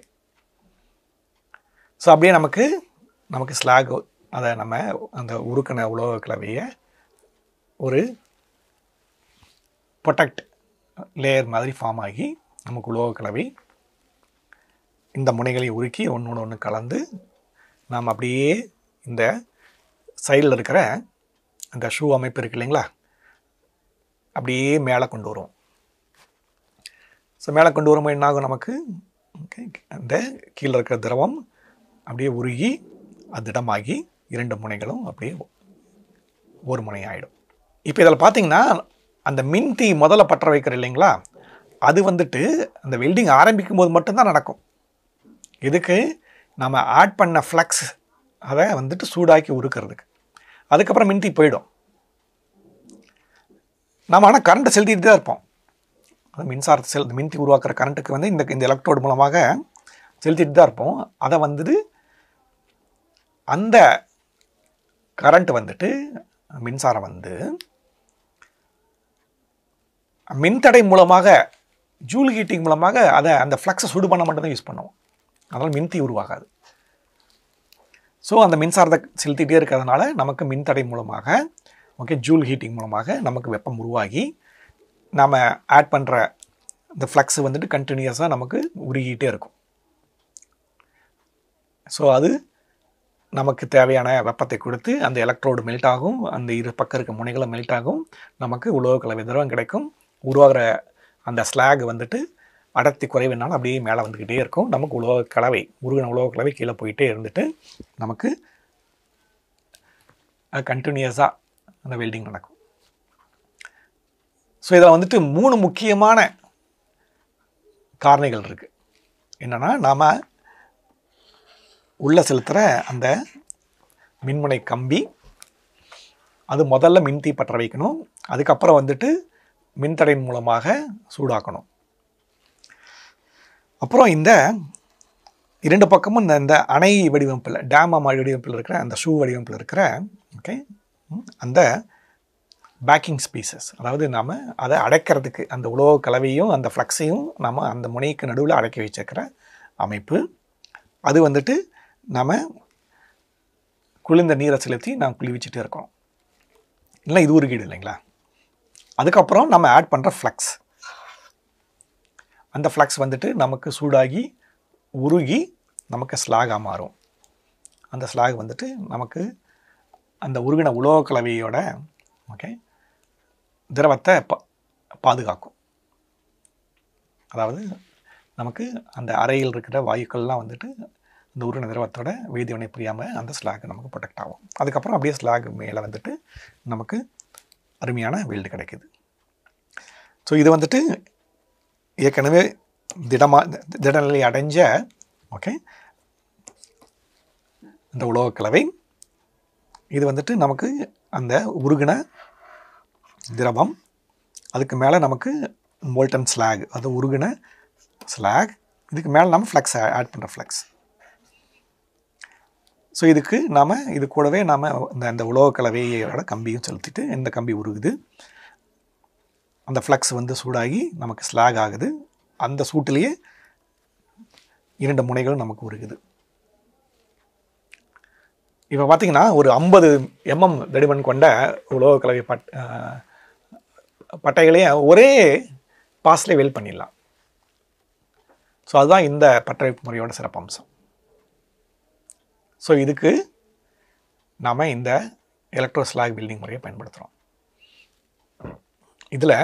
ஸோ அப்படியே நமக்கு நமக்கு ஸ்லாக் அதை நம்ம அந்த உருக்கின உலோக கலவையை ஒரு ப்ரொடெக்ட் லேயர் மாதிரி ஃபார்ம் ஆகி நமக்கு உலோக கலவை இந்த முனைகளை உருக்கி ஒன்றோடு ஒன்று கலந்து நாம் அப்படியே இந்த சைடில் இருக்கிற அந்த ஷூ அமைப்பு இருக்கு இல்லைங்களா அப்படியே மேலே கொண்டு வருவோம் ஸோ மேலே கொண்டு வரும்போது என்ன ஆகும் நமக்கு ஓகே அந்த கீழே இருக்கிற திரவம் அப்படியே உருகி அது திடமாகி இரண்டு முனைகளும் அப்படியே ஒரு முனை ஆகிடும் இப்போ இதில் பார்த்தீங்கன்னா அந்த மின்தி முதல்ல பற்ற வைக்கிற இல்லைங்களா அது வந்துட்டு அந்த வெல்டிங் ஆரம்பிக்கும் போது மட்டும்தான் நடக்கும் இதுக்கு நம்ம ஆட் பண்ண ஃப்ளக்ஸ் அதை வந்துட்டு சூடாக்கி உருக்கிறதுக்கு அதுக்கப்புறம் மின்தி போயிடும் நம்ம ஆனால் கரண்ட்டை செலுத்திட்டு தான் இருப்போம் அது மின்சாரத்தை செல் மின்தி உருவாக்குற கரண்ட்டுக்கு வந்து இந்த இந்த எலக்ட்ரோடு மூலமாக செலுத்திட்டு தான் இருப்போம் அதை வந்துட்டு அந்த கரண்ட் வந்துட்டு மின்சாரம் வந்து மின்தடை மூலமாக ஜூல் ஹீட்டிங் மூலமாக அதை அந்த ஃப்ளக்ஸை சுடு பண்ண மட்டும்தான் யூஸ் பண்ணுவோம் அதனால் மின்தி உருவாகாது ஸோ அந்த மின்சாரத்தை செலுத்திகிட்டே இருக்கிறதுனால நமக்கு மின்தடை மூலமாக ஓகே ஜூல் ஹீட்டிங் மூலமாக நமக்கு வெப்பம் உருவாகி நாம் ஆட் பண்ணுற இந்த ஃப்ளக்ஸ் வந்துட்டு கண்டினியூஸாக நமக்கு உருகிட்டே இருக்கும் ஸோ அது நமக்கு தேவையான வெப்பத்தை கொடுத்து அந்த எலக்ட்ரோடு மெல்ட் ஆகும் அந்த இரு பக்கம் இருக்க முனைகளும் மெல்ட் ஆகும் நமக்கு உலோக கலவை திரவம் கிடைக்கும் உருவாகிற அந்த ஸ்லாக் வந்துட்டு அடர்த்தி குறைவுனால அப்படியே மேலே வந்துக்கிட்டே இருக்கும் நமக்கு உலோக கலவை உருகின உலோக கலவை கீழே போயிட்டே இருந்துட்டு நமக்கு கண்டினியூஸாக அந்த வெல்டிங் நடக்கும் ஸோ இதில் வந்துட்டு மூணு முக்கியமான காரணிகள் இருக்குது என்னென்னா நாம் உள்ளே செலுத்துகிற அந்த மின்முனை கம்பி அது முதல்ல மின்தீ பற்ற வைக்கணும் அதுக்கப்புறம் வந்துட்டு மின்தடையின் மூலமாக சூடாக்கணும் அப்புறம் இந்த இரண்டு பக்கமும் இந்த இந்த அணை வடிவமைப்பில் டேம் அம்மா வடிவமைப்பில் இருக்கிற அந்த ஷூ வடிவமைப்பில் இருக்கிற ஓகே அந்த பேக்கிங் ஸ்பீசஸ் அதாவது நாம் அதை அடைக்கிறதுக்கு அந்த உலோக கலவையும் அந்த ஃப்ளக்ஸையும் நாம் அந்த முனைக்கு நடுவில் அடக்கி வச்சிருக்கிற அமைப்பு அது வந்துட்டு நாம் குளிர்ந்த நீரை செலுத்தி நாம் குளிவிச்சுட்டு இருக்கோம் இல்லை இது உருகிடு இல்லைங்களா அதுக்கப்புறம் நம்ம ஆட் பண்ணுற ஃப்ளக்ஸ் அந்த ஃப்ளக்ஸ் வந்துட்டு நமக்கு சூடாகி உருகி நமக்கு ஸ்லாகாக மாறும் அந்த ஸ்லாக் வந்துட்டு நமக்கு அந்த உருகின உலோக கலவையோட ஓகே திரவத்தை பா பாதுகாக்கும் அதாவது நமக்கு அந்த அறையில் இருக்கிற வாயுக்கள்லாம் வந்துட்டு இந்த உருகின திரவத்தோட வேதிவினை புரியாமல் அந்த ஸ்லாக் நமக்கு ப்ரொடெக்ட் ஆகும் அதுக்கப்புறம் அப்படியே ஸ்லாக் மேலே வந்துட்டு நமக்கு அருமையான வெல்டு கிடைக்குது ஸோ இது வந்துட்டு ஏற்கனவே திடமாக திடநிலை அடைஞ்ச ஓகே இந்த உலோக கலவை இது வந்துட்டு நமக்கு அந்த உருகின திரவம் அதுக்கு மேலே நமக்கு மோல்டன் ஸ்லாக் அது உருகின ஸ்லாக் இதுக்கு மேலே நம்ம ஃப்ளக்ஸ் ஆட் பண்ணுற ஃப்ளக்ஸ் ஸோ இதுக்கு நாம் இது கூடவே நாம் இந்த இந்த உலோக கலவையோட கம்பியும் செலுத்திட்டு இந்த கம்பி உருகுது அந்த ஃப்ளக்ஸ் வந்து சூடாகி நமக்கு ஸ்லாக் ஆகுது அந்த சூட்டிலேயே இரண்டு முனைகளும் நமக்கு உருகுது இப்போ பார்த்தீங்கன்னா ஒரு ஐம்பது எம்எம் தடிமன் கொண்ட உலோக கலவை பட் அஹ், பட்டைகளையே ஒரே பாஸ்லேயே வெல் பண்ணிடலாம் ஸோ அதுதான் இந்த பட்டவைப்பு முறையோட சிறப்பம்சம் ஸோ இதுக்கு நாம் இந்த எலக்ட்ரோ ஸ்லாக் பில்டிங் முறையை பயன்படுத்துகிறோம் இதில்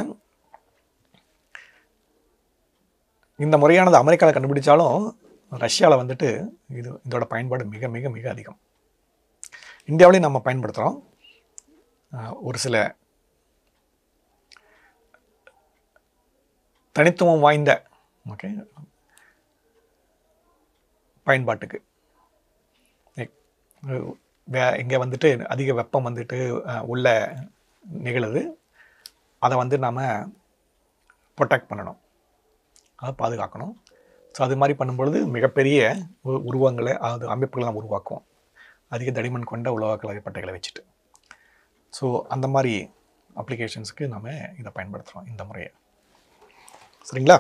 இந்த முறையானது அமெரிக்காவில் கண்டுபிடிச்சாலும் ரஷ்யாவில் வந்துட்டு இது இதோட பயன்பாடு மிக மிக மிக அதிகம் இந்தியாவிலையும் நம்ம பயன்படுத்துகிறோம் அஹ், ஒரு சில தனித்துவம் வாய்ந்த ஓகே பயன்பாட்டுக்கு வே இங்கே வந்துட்டு அதிக வெப்பம் வந்துட்டு அஹ், உள்ள நிகழுது அதை வந்து நாம் ப்ரொடெக்ட் பண்ணணும் அதை பாதுகாக்கணும் ஸோ அது மாதிரி பண்ணும்பொழுது மிகப்பெரிய உ- உருவங்களை அது அமைப்புகளை நம்ம உருவாக்குவோம் அதிக தடிமன் கொண்ட உலோக கலவை பட்டைகளை வச்சுட்டு ஸோ அந்த மாதிரி அப்ளிகேஷன்ஸுக்கு நம்ம இதை பயன்படுத்துகிறோம் இந்த முறையை சரிங்களா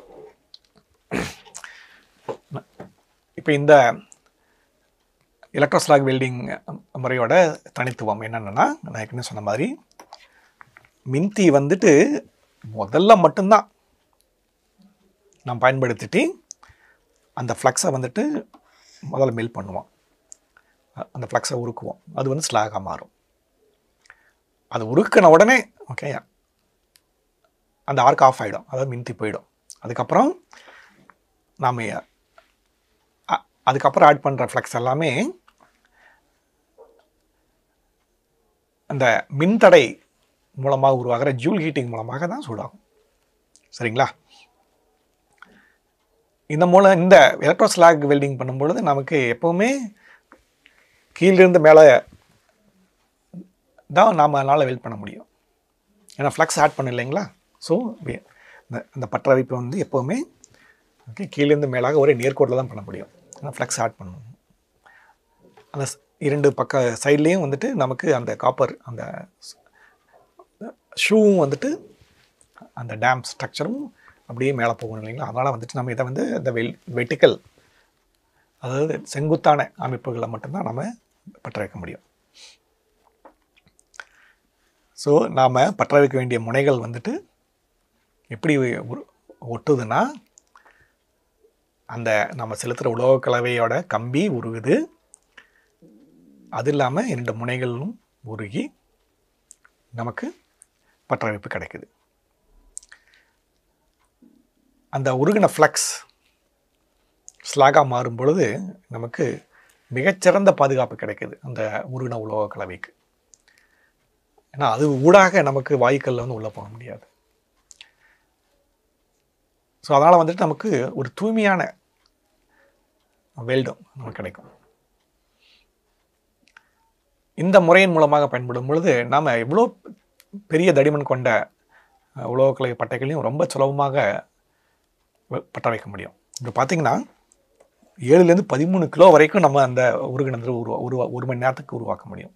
இப்போ இந்த எலக்ட்ரோஸ்லாக் வெல்டிங் முறையோட தனித்துவம் என்னென்னா நான் ஏற்கனவே சொன்ன மாதிரி மின்தி வந்துட்டு முதல்ல மட்டும்தான் நாம் பயன்படுத்திட்டு அந்த ஃப்ளக்ஸை வந்துட்டு முதல்ல மெல் பண்ணுவோம் அ- அந்த ஃப்ளக்ஸை உருக்குவோம் அது வந்து ஸ்லாகாக மாறும் அது உருக்கின உடனே ஓகே அந்த ஆர்க் ஆஃப் ஆகிடும் அதாவது மின்தி போயிடும் அதுக்கப்புறம் நாம் அதுக்கப்புறம் ஆட் பண்ணுற ஃப்ளக்ஸ் எல்லாமே அந்த மின்தடை மூலமாக உருவாகிற ஜூல் ஹீட்டிங் மூலமாக தான் சூடாகும் சரிங்களா இந்த மூலம் இந்த எலக்ட்ரோ ஸ்லாக் வெல்டிங் பண்ணும்பொழுது நமக்கு எப்போவுமே கீழிருந்து மேலே தான் நாம் அதனால் வெல்ட் பண்ண முடியும் ஏன்னா ஃப்ளக்ஸ் ஆட் பண்ண இல்லைங்களா ஸோ இந்த அந்த பற்ற வைப்பு வந்து எப்போவுமே ஓகே கீழேருந்து மேலாக ஒரே நேர்கோட்டில் தான் பண்ண முடியும் ஏன்னா ஃப்ளக்ஸ் ஆட் பண்ணணும் அந்த ஸ்- இரண்டு பக்க சைட்லேயும் வந்துட்டு நமக்கு அந்த காப்பர் அந்த ஷூவும் வந்துட்டு அந்த டேம் ஸ்ட்ரக்சரும் அப்படியே மேலே போகணும் இல்லைங்களா அதனால் வந்துட்டு நம்ம இதை வந்து இந்த வெல் வெட்டிக்கல் அதாவது செங்குத்தான அமைப்புகளை மட்டும்தான் நம்ம பற்ற வைக்க முடியும் ஸோ நாம் பற்ற வைக்க வேண்டிய முனைகள் வந்துட்டு எப்படி உரு- ஒட்டுதுன்னா அந்த நம்ம செலுத்துகிற உலோக கலவையோட கம்பி உருகுது அது இல்லாமல் இரண்டு முனைகளும் உருகி நமக்கு பற்ற வைப்பு கிடைக்குது அந்த உருகின ஃப்ளக்ஸ் ஸ்லாகாக மாறும் பொழுது நமக்கு மிகச்சிறந்த பாதுகாப்பு கிடைக்குது அந்த உருகின உலோக கலவைக்கு ஏன்னா அது ஊடாக நமக்கு வாயுக்கல்ல வந்து உள்ளே போக முடியாது ஸோ அதனால் வந்துட்டு நமக்கு ஒரு தூய்மையான வெல்டும் நமக்கு கிடைக்கும் இந்த முறையின் மூலமாக பயன்படும் பொழுது நாம் எவ்வளோ பெரிய தடிமன் கொண்ட அஹ், உலோகக்கலை பட்டைகளையும் ரொம்ப சுலபமாக வ- பற்ற வைக்க முடியும் இப்போ பார்த்தீங்கன்னா ஏழுலேருந்து பதிமூணு கிலோ வரைக்கும் நம்ம அந்த உருகினது உருவா உருவா ஒரு மணி நேரத்துக்கு உருவாக்க முடியும்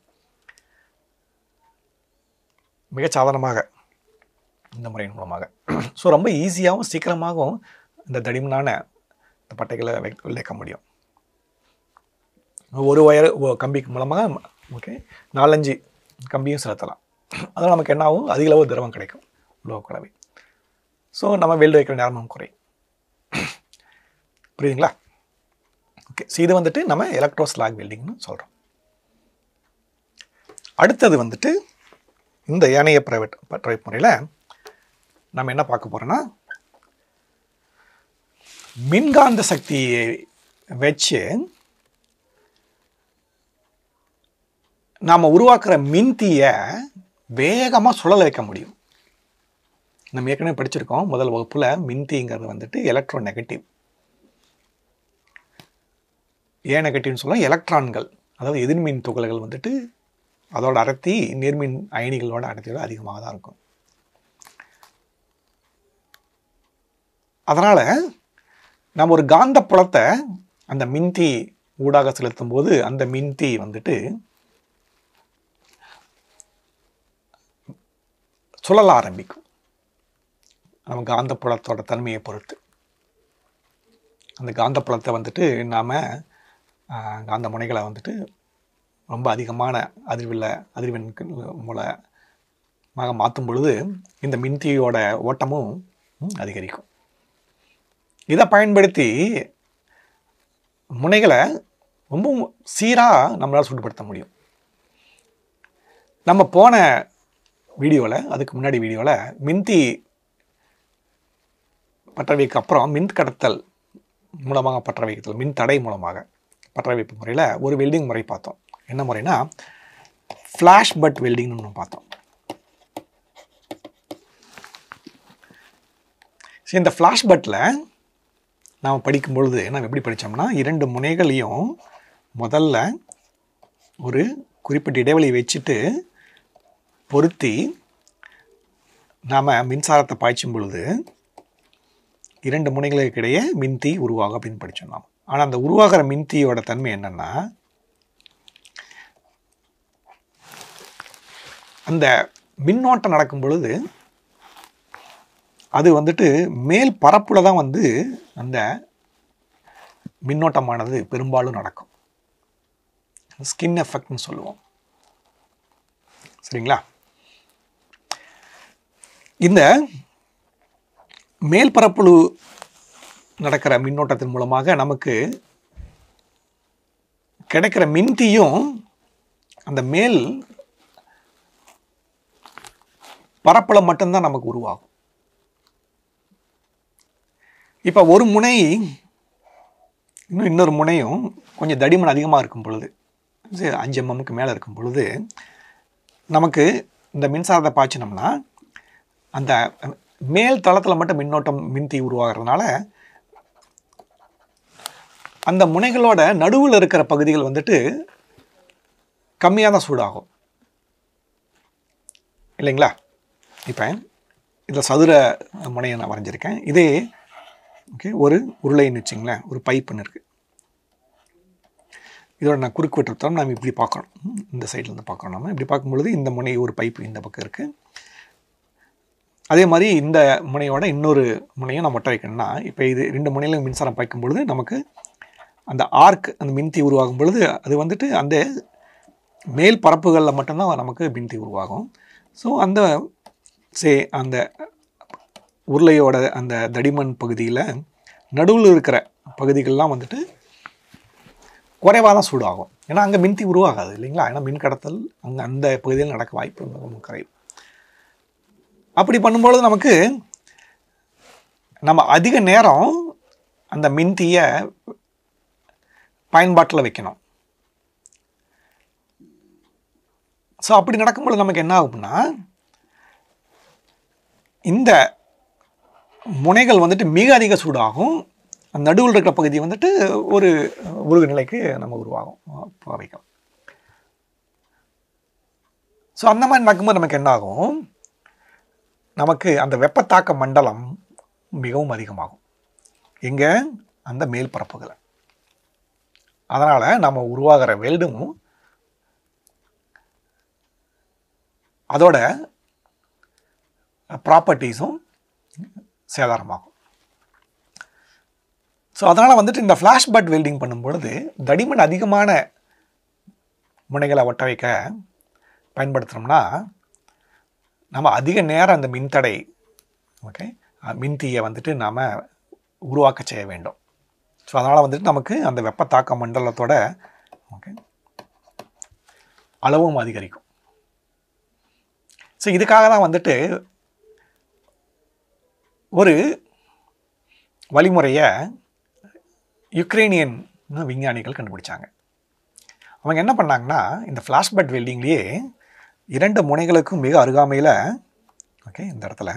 மிக சாதாரணமாக இந்த முறையின் மூலமாக ஸோ ரொம்ப ஈஸியாகவும் சீக்கிரமாகவும் இந்த தடிமனான இந்த பட்டைகளை வை வைக்க முடியும் ஒரு ஒயர் ஒ- கம்பிக்கு மூலமாக ஓகே நாலஞ்சு கம்பியும் செலுத்தலாம் அதனால் நமக்கு என்ன ஆகும் அதிக அளவு திரவம் கிடைக்கும் உலோக கலவை ஸோ நம்ம வெல்டு வைக்கிற நேரமும் குறையும் புரியுதுங்களா ஓகே ஸோ இது வந்துட்டு நம்ம எலக்ட்ரோ ஸ்லாக் வெல்டிங்னு சொல்கிறோம் அடுத்தது வந்துட்டு இந்த ஏனைய பிரைவேட் பற்றை முறையில் நம்ம என்ன பார்க்க போகிறோன்னா மின்காந்த சக்தியை வச்சு நாம் உருவாக்குற மின்தீயை வேகமாக சுழல வைக்க முடியும் நம்ம ஏற்கனவே படிச்சிருக்கோம் முதல் வகுப்பில் மின்தீங்கிறது வந்துட்டு எலக்ட்ரோ நெகட்டிவ் ஏன் நெகட்டிவ்னு சொல்ல எலக்ட்ரான்கள் அதாவது எதிர்மின் துகள்கள் வந்துட்டு அதோட அடர்த்தி நேர்மின் அயனிகளோட அடர்த்தியோட அதிகமாக தான் இருக்கும் அதனால் நம்ம ஒரு காந்த புலத்தை அந்த மின்தி ஊடாக செலுத்தும் போது அந்த மின்தி வந்துட்டு சுழல ஆரம்பிக்கும் நம்ம காந்த புலத்தோட தன்மையை பொறுத்து அந்த காந்த புலத்தை வந்துட்டு நாம் காந்த முனைகளை வந்துட்டு ரொம்ப அதிகமான அதிர்வில் அதிர்வெண் மூலமாக மாற்றும் பொழுது இந்த மின்தியோட ஓட்டமும் ம், அதிகரிக்கும் இதை பயன்படுத்தி முனைகளை ரொம்ப சீராக நம்மளால் சூடுபடுத்த முடியும் நம்ம போன வீடியோவில் அதுக்கு முன்னாடி வீடியோவில் மின்தி பற்ற வைக்க அப்புறம் மின் கடத்தல் மூலமாக பற்ற வைத்தல் மின் தடை மூலமாக பற்ற வைப்பு முறையில் ஒரு வெல்டிங் முறை பார்த்தோம் என்ன முறைனா ஃப்ளாஷ் பட் வெல்டிங்னு ஒன்று பார்த்தோம் சரி இந்த ஃப்ளாஷ் பட்டில் நாம் படிக்கும் பொழுது நாம் எப்படி படித்தோம்னா இரண்டு முனைகளையும் முதல்ல ஒரு குறிப்பிட்ட இடைவெளி வச்சுட்டு பொருத்தி நாம் மின்சாரத்தை பாய்ச்சும் பொழுது இரண்டு முனைகளுக்கு இடையே மின்தி உருவாகும் அப்படின்னு படித்தோம் நாம் ஆனால் அந்த உருவாகிற மின்தியோட தன்மை என்னன்னா அந்த மின்னோட்டம் நடக்கும் பொழுது அது வந்துட்டு மேல் பரப்புல தான் வந்து அந்த மின்னோட்டமானது பெரும்பாலும் நடக்கும் ஸ்கின் எஃபெக்ட்னு சொல்லுவோம் சரிங்களா இந்த மேல் பரப்புழு நடக்கிற மின்னோட்டத்தின் மூலமாக நமக்கு கிடைக்கிற மின்தியும் அந்த மேல் பரப்பில் மட்டும்தான் நமக்கு உருவாகும் இப்போ ஒரு முனை இன்னும் இன்னொரு முனையும் கொஞ்சம் தடிமன் அதிகமாக இருக்கும் பொழுது சரி, அஞ்சு எம்எம்க்கு மேலே இருக்கும் பொழுது நமக்கு இந்த மின்சாரத்தை பாய்ச்சினோம்னா அந்த மேல் தளத்தில் மட்டும் மின்னோட்டம் மின்தி உருவாகிறதுனால அந்த முனைகளோட நடுவில் இருக்கிற பகுதிகள் வந்துட்டு கம்மியாக தான் சூடாகும் இல்லைங்களா இப்போ இதில் சதுர முனையை நான் வரைஞ்சிருக்கேன் இதே ஓகே ஒரு உருளைன்னு வச்சுங்களேன் ஒரு பைப்புன்னு இருக்குது இதோட நான் குறுக்கு வெட்டுறதோட நம்ம இப்படி பார்க்கணும் ம், இந்த சைடில் இருந்து பார்க்கணும் நம்ம இப்படி பார்க்கும்பொழுது இந்த முனை ஒரு பைப்பு இந்த பக்கம் இருக்குது அதே மாதிரி இந்த முனையோட இன்னொரு முனையும் நம்ம ஒட்ட வைக்கணும்னா இப்போ இது ரெண்டு முனையிலும் மின்சாரம் பாய்க்கும் பொழுது நமக்கு அந்த ஆர்க் அந்த மின்தி உருவாகும் பொழுது அது வந்துட்டு அந்த மேல் பரப்புகளில் மட்டும்தான் நமக்கு மின்தி உருவாகும் ஸோ அந்த சே அந்த உருளையோட அந்த தடிமன் பகுதியில் நடுவில் இருக்கிற பகுதிகள்லாம் வந்துட்டு குறைவாக தான் சூடாகும் ஏன்னா அங்கே மின்தி உருவாகாது இல்லைங்களா ஏன்னா மின் கடத்தல் அங்கே அந்த பகுதியில் நடக்க வாய்ப்பு ரொம்ப குறைவு அப்படி பண்ணும்பொழுது நமக்கு நம்ம அதிக நேரம் அந்த மின்தியை பயன்பாட்டில் வைக்கணும் ஸோ அப்படி நடக்கும்போது நமக்கு என்ன ஆகும்னா இந்த முனைகள் வந்துட்டு மிக அதிக சூடாகும் அந்த நடுவில் இருக்கிற பகுதி வந்துட்டு ஒரு உருகு நிலைக்கு நம்ம உருவாகும் போக வைக்கும் ஸோ அந்த மாதிரி நடக்கும்போது நமக்கு என்ன ஆகும் நமக்கு அந்த வெப்பத்தாக்க மண்டலம் மிகவும் அதிகமாகும் எங்கே அந்த மேல் பரப்புகளை அதனால் நம்ம உருவாகிற வெல்டும் அதோட ப்ராப்பர்ட்டிஸும் சேதாரமாகும் ஸோ அதனால் வந்துட்டு இந்த ஃப்ளாஷ் பட் வெல்டிங் பண்ணும் பொழுது தடிமன் அதிகமான முனைகளை ஒட்ட வைக்க பயன்படுத்துகிறோம்னா நம்ம அதிக நேரம் அந்த மின்தடை ஓகே மின்தீயை வந்துட்டு நாம் உருவாக்க செய்ய வேண்டும் ஸோ அதனால் வந்துட்டு நமக்கு அந்த வெப்பத்தாக்க மண்டலத்தோட ஓகே அளவும் அதிகரிக்கும் ஸோ இதுக்காக தான் வந்துட்டு ஒரு வழிமுறையை யுக்ரைனியன் விஞ்ஞானிகள் கண்டுபிடிச்சாங்க அவங்க என்ன பண்ணாங்கன்னா இந்த ஃப்ளாஷ்பட் வெல்டிங்லேயே இரண்டு முனைகளுக்கும் மிக அருகாமையில் ஓகே இந்த இடத்துல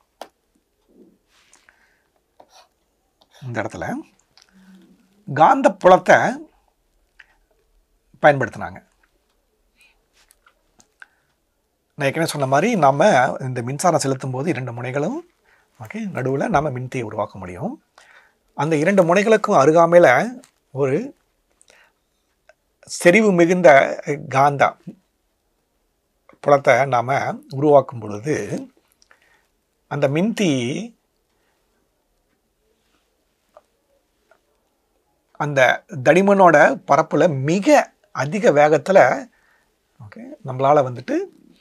இந்த இடத்துல காந்த புலத்தை பயன்படுத்தினாங்க நான் ஏற்கனவே சொன்ன மாதிரி நம்ம இந்த மின்சாரம் செலுத்தும் போது இரண்டு முனைகளும் ஓகே நடுவில் நம்ம மின்தியை உருவாக்க முடியும் அந்த இரண்டு முனைகளுக்கும் அருகாமையில் ஒரு செறிவு மிகுந்த காந்த புலத்தை நாம் உருவாக்கும் பொழுது அந்த மின்தி அந்த தடிமனோட பரப்பில் மிக அதிக வேகத்தில் ஓகே நம்மளால் வந்துட்டு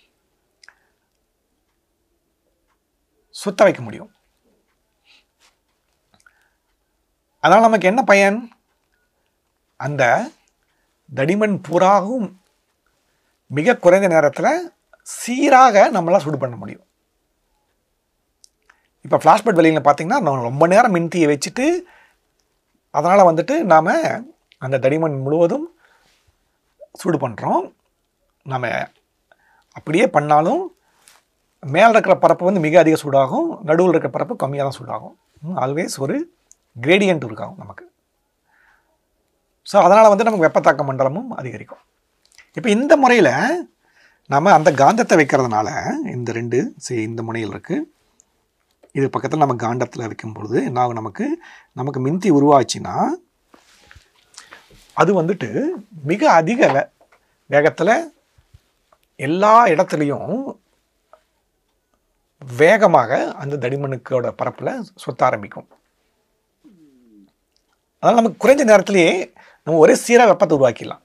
சுத்த வைக்க முடியும் அதனால் நமக்கு என்ன பயன் அந்த தடிமன் பூராகவும் மிக குறைந்த நேரத்தில் சீராக நம்மளால் சுடு பண்ண முடியும் இப்போ ஃப்ளாஷ்பட் வெளியில் பார்த்தீங்கன்னா நம்ம ரொம்ப நேரம் மின்தியை வச்சுட்டு அதனால் வந்துட்டு நாம் அந்த தடிமன் முழுவதும் சூடு பண்ணுறோம் நாம் அப்படியே பண்ணாலும் மேலே இருக்கிற பரப்பு வந்து மிக அதிக சூடாகும் நடுவில் இருக்கிற பரப்பு கம்மியாக தான் சூடாகும் ஆல்வேஸ் ஒரு கிரேடியன்ட் இருக்காகும் நமக்கு ஸோ அதனால் வந்து நமக்கு வெப்பத்தாக்க மண்டலமும் அதிகரிக்கும் இப்போ இந்த முறையில் நம்ம அந்த காந்தத்தை வைக்கிறதுனால இந்த ரெண்டு சி- இந்த முனையில் இருக்குது இது பக்கத்தில் நம்ம காண்டத்தில் வைக்கும் பொழுது என்ன ஆகும் நமக்கு நமக்கு மின்தி உருவாச்சுன்னா அது வந்துட்டு மிக அதிக வே வேகத்தில் எல்லா இடத்துலையும் வேகமாக அந்த தடிமனுக்கோட பரப்பில் சுத்த ஆரம்பிக்கும் அதனால் நமக்கு குறைஞ்ச நேரத்திலேயே நம்ம ஒரே சீராக வெப்பத்தை உருவாக்கிடலாம்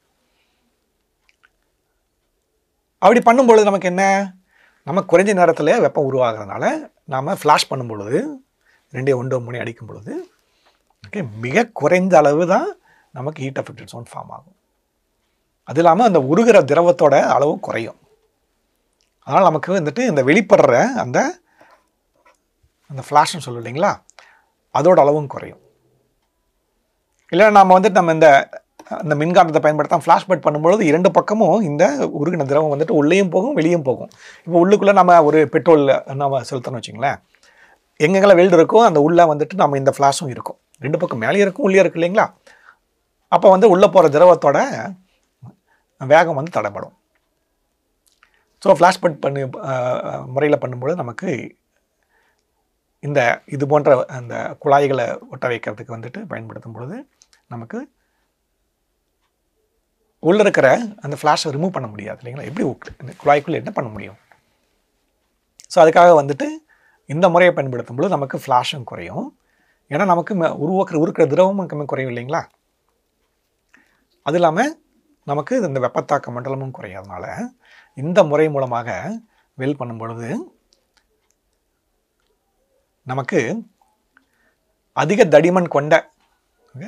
அப்படி பண்ணும்பொழுது நமக்கு என்ன நம்ம குறைஞ்ச நேரத்தில் வெப்பம் உருவாகிறதுனால நாம் ஃப்ளாஷ் பண்ணும் பொழுது ரெண்டே ஒன்று மணி அடிக்கும் பொழுது ஓகே மிக குறைந்த அளவு தான் நமக்கு ஹீட் அஃபெக்டட் சோன் ஃபார்ம் ஆகும் அது இல்லாமல் அந்த உருகிற திரவத்தோட அளவும் குறையும் அதனால் நமக்கு வந்துட்டு இந்த வெளிப்படுற அந்த அந்த ஃப்ளாஷ்னு சொல்லுவோம் இல்லைங்களா அதோட அளவும் குறையும் இல்லை நம்ம வந்துட்டு நம்ம இந்த அந்த மின்காந்தத்தை பயன்படுத்தாம ஃப்ளாஷ் பட் பண்ணும்பொழுது இரண்டு பக்கமும் இந்த உருகின திரவம் வந்துட்டு உள்ளேயும் போகும் வெளியும் போகும் இப்போ உள்ளுக்குள்ளே நம்ம ஒரு பெட்ரோல் நம்ம செலுத்தணும் வச்சுங்களேன் எங்கெங்கெல்லாம் வெல்டு இருக்கோ அந்த உள்ளே வந்துட்டு நம்ம இந்த ஃப்ளாஷும் இருக்கும் ரெண்டு பக்கம் மேலேயும் இருக்கும் உள்ளே இருக்கு இல்லைங்களா அப்போ வந்து உள்ளே போகிற திரவத்தோட வேகம் வந்து தடைப்படும் ஸோ ஃப்ளாஷ் பட் பண்ணி முறையில் பண்ணும்போது நமக்கு இந்த இது போன்ற அந்த குழாய்களை ஒட்ட வைக்கிறதுக்கு வந்துட்டு பயன்படுத்தும் பொழுது நமக்கு உள்ளே இருக்கிற அந்த ஃப்ளாஷை ரிமூவ் பண்ண முடியாது இல்லைங்களா எப்படி உக்- இந்த குழாய்க்குள்ளே என்ன பண்ண முடியும் ஸோ அதுக்காக வந்துட்டு இந்த முறையை பயன்படுத்தும் பொழுது நமக்கு ஃப்ளாஷும் குறையும் ஏன்னா நமக்கு ம- உருவாக்குற உருக்கிற திரவமும் கம்மி குறையும் இல்லைங்களா அது இல்லாமல் நமக்கு இந்த வெப்பத்தாக்க மண்டலமும் குறையாதனால இந்த முறை மூலமாக வெல் பண்ணும் பொழுது நமக்கு அதிக தடிமன் கொண்ட okay,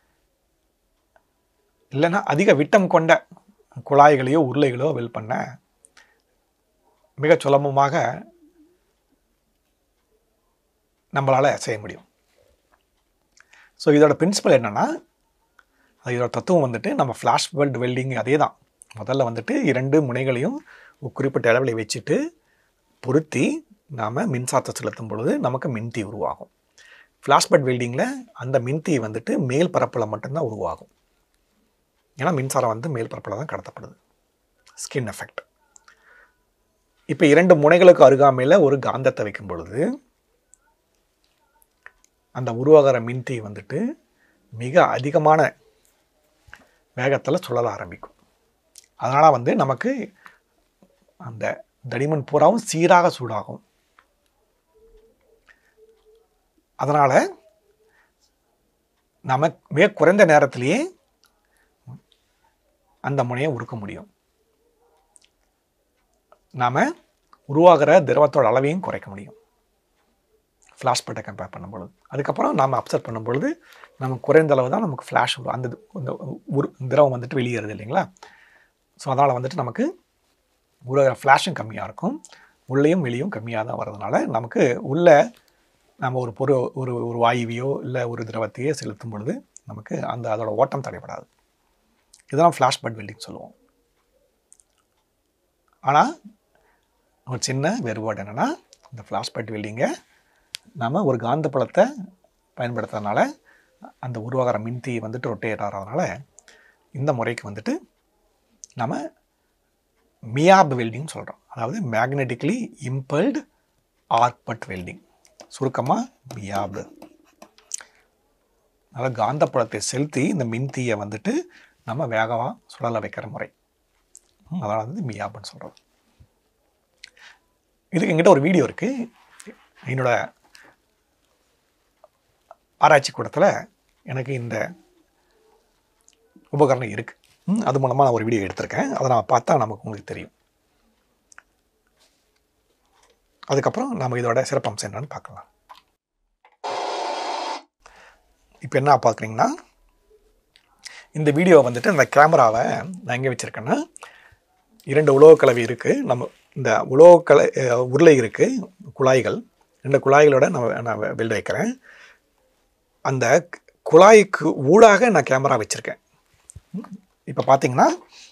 இல்லைன்னா அதிக விட்டம் கொண்ட குழாய்களையோ உருளைகளோ வெல் பண்ண மிக சுலபமாக நம்மளால் செய்ய முடியும் ஸோ இதோட பிரின்சிபல் என்னென்னா அது இதோட தத்துவம் வந்துட்டு நம்ம ஃப்ளாஷ் வெல்ட் வெல்டிங் அதே தான் முதல்ல வந்துட்டு இரண்டு முனைகளையும் ஒரு குறிப்பிட்ட அளவில் வச்சுட்டு பொருத்தி நாம் மின்சாரத்தை செலுத்தும் பொழுது நமக்கு மின்தி உருவாகும் ஃப்ளாஷ்பட் வெல்டிங்கில் அந்த மின்தி வந்துட்டு மேல் பரப்பில் மட்டும்தான் உருவாகும் ஏன்னா மின்சாரம் வந்து மேல் பரப்பில் தான் கடத்தப்படுது ஸ்கின் எஃபெக்ட் இப்போ இரண்டு முனைகளுக்கு அருகாமையில் ஒரு காந்தத்தை வைக்கும் பொழுது அந்த உருவாகிற மின்தி வந்துட்டு மிக அதிகமான வேகத்தில் சுழல ஆரம்பிக்கும் அதனால் வந்து நமக்கு அந்த தடிமன் பூராவும் சீராக சூடாகும் அதனால் நம்ம மிக குறைந்த நேரத்திலேயே அந்த முனையை உருக்க முடியும் நாம் உருவாகிற திரவத்தோட அளவையும் குறைக்க முடியும் ஃப்ளாஷ்பட்டை கம்பேர் பண்ணும்பொழுது அதுக்கப்புறம் நாம் அப்சர்வ் பண்ணும்பொழுது நம்ம குறைந்த அளவு தான் நமக்கு ஃப்ளாஷ் வரும் அந்த இந்த உரு திரவம் வந்துட்டு வெளியேறுது இல்லைங்களா ஸோ அதனால் வந்துட்டு நமக்கு உருகிற ஃப்ளாஷும் கம்மியாக இருக்கும் உள்ளேயும் வெளியும் கம்மியாக தான் வர்றதுனால நமக்கு உள்ள நம்ம ஒரு பொரு ஒரு ஒரு வாயுவையோ இல்லை ஒரு திரவத்தையோ செலுத்தும் பொழுது நமக்கு அந்த அதோட ஓட்டம் தடைபடாது இதெல்லாம் ஃப்ளாஷ் பட் வெல்டிங் சொல்லுவோம் ஆனால் ஒரு சின்ன வேறுபாடு என்னென்னா இந்த ஃப்ளாஷ் பட் வெல்டிங்கை நம்ம ஒரு காந்த புலத்தை பயன்படுத்துறதுனால அந்த உருவாகிற மின்தி வந்துட்டு ரொட்டேட் ஆகிறதுனால இந்த முறைக்கு வந்துட்டு நம்ம மியாப் வெல்டிங் சொல்கிறோம் அதாவது magnetically impelled arc butt welding சுருக்கமாக மியாப் அதனால் காந்தப்புலத்தை செலுத்தி இந்த மின்தீயை வந்துட்டு நம்ம வேகமாக சுழல வைக்கிற முறை ம், அதனால வந்து மியாப்னு சொல்கிறோம் இதுக்கு எங்கிட்ட ஒரு வீடியோ இருக்குது என்னோட ஆராய்ச்சி கூடத்தில் எனக்கு இந்த உபகரணம் இருக்குது அது மூலமாக நான் ஒரு வீடியோ எடுத்திருக்கேன் அதை நான் பார்த்தா நமக்கு உங்களுக்கு தெரியும் அதுக்கப்புறம் நம்ம இதோட சிறப்பம்சம் என்னன்னு பார்க்கலாம் இப்போ என்ன பார்க்குறீங்கன்னா இந்த வீடியோ வந்துட்டு இந்த கேமராவை நான் எங்கே வச்சுருக்கேன்னா இரண்டு உலோக கலவை இருக்குது நம்ம இந்த உலோக கல அஹ், உருளை இருக்குது குழாய்கள் ரெண்டு குழாய்களோட நான் நான் வெல்டு வைக்கிறேன் அந்த குழாய்க்கு ஊடாக நான் கேமரா வச்சுருக்கேன் இப்போ பார்த்தீங்கன்னா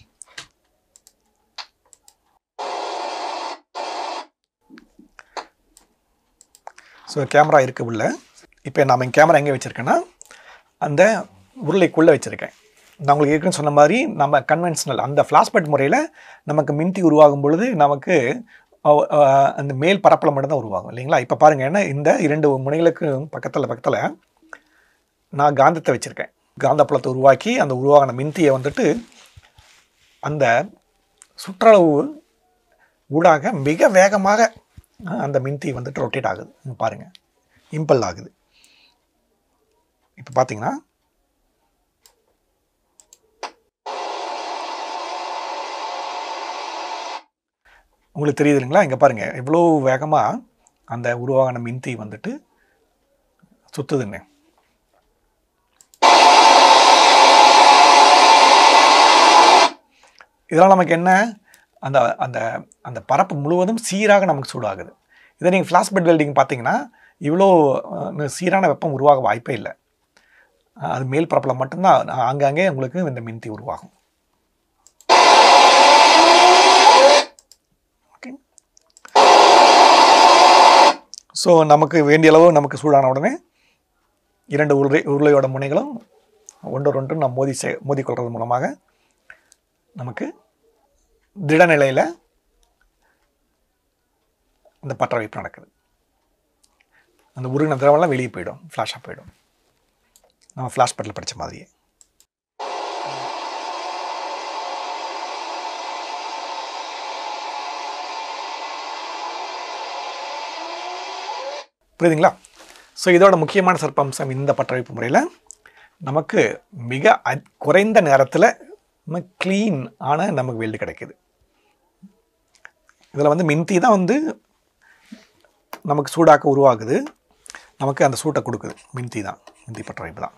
ஸோ கேமரா இருக்கு உள்ள இப்போ நம்ம கேமரா எங்கே வச்சுருக்கேன்னா அந்த உருளைக்குள்ளே வச்சுருக்கேன் நான் உங்களுக்கு ஏற்கனவே சொன்ன மாதிரி நம்ம கன்வென்ஷனல் அந்த ஃப்ளாஷ்பெட் முறையில் நமக்கு மின்தி உருவாகும் பொழுது நமக்கு அஹ், அஹ், அந்த மேல் பரப்பில் மட்டும்தான் உருவாகும் இல்லைங்களா இப்போ பாருங்கள் ஏன்னா இந்த இரண்டு முனைகளுக்கு பக்கத்தில் பக்கத்தில் நான் காந்தத்தை வச்சுருக்கேன் காந்தப்புலத்தை உருவாக்கி அந்த உருவாகின மின்தியை வந்துட்டு அந்த சுற்றளவு ஊடாக மிக வேகமாக அஹ், அந்த மின்தி வந்துட்டு ரொட்டேட் ஆகுது இங்க பாருங்க இம்பல் ஆகுது இப்போ பார்த்தீங்கன்னா உங்களுக்கு தெரியுது இல்லைங்களா இங்கே பாருங்க எவ்வளோ வேகமாக அந்த உருவாகின மின்தி வந்துட்டு சுத்துதுன்னு இதனால் நமக்கு என்ன அந்த அந்த அந்த பரப்பு முழுவதும் சீராக நமக்கு சூடாகுது இதை நீங்கள் ஃப்ளாஷ் பெட் வெல்டிங் பார்த்தீங்கன்னா இவ்வளோ அஹ், சீரான வெப்பம் உருவாக வாய்ப்பே இல்லை அஹ், அது மேல் பரப்பில் மட்டும்தான் ஆங்காங்கே உங்களுக்கு இந்த மின்தி உருவாகும் ஓகே ஸோ நமக்கு வேண்டிய அளவு நமக்கு சூடான உடனே இரண்டு உருளை உருளையோட முனைகளும் ஒன்றோடு ஒன்று நம்ம மோதி செ மோதிக்கொள்றது மூலமாக நமக்கு திடநிலையில் இந்த பற்ற வைப்பு நடக்குது அந்த உருகின திரவம்லாம் வெளியே போயிடும் ஃப்ளாஷாக போயிடும் நம்ம ஃப்ளாஷ் பட்டில் படித்த மாதிரியே புரியுதுங்களா ஸோ இதோட முக்கியமான சிறப்பம்சம் இந்த பற்றவைப்பு முறையில் நமக்கு மிக அ- குறைந்த நேரத்தில் க்ளீன் ஆன நமக்கு வெல்டு கிடைக்குது இதில் வந்து மின்தி தான் வந்து நமக்கு சூடாக்க உருவாகுது நமக்கு அந்த சூட்டை கொடுக்குது மின்தி தான் மின்தி பற்றவைப்பு தான்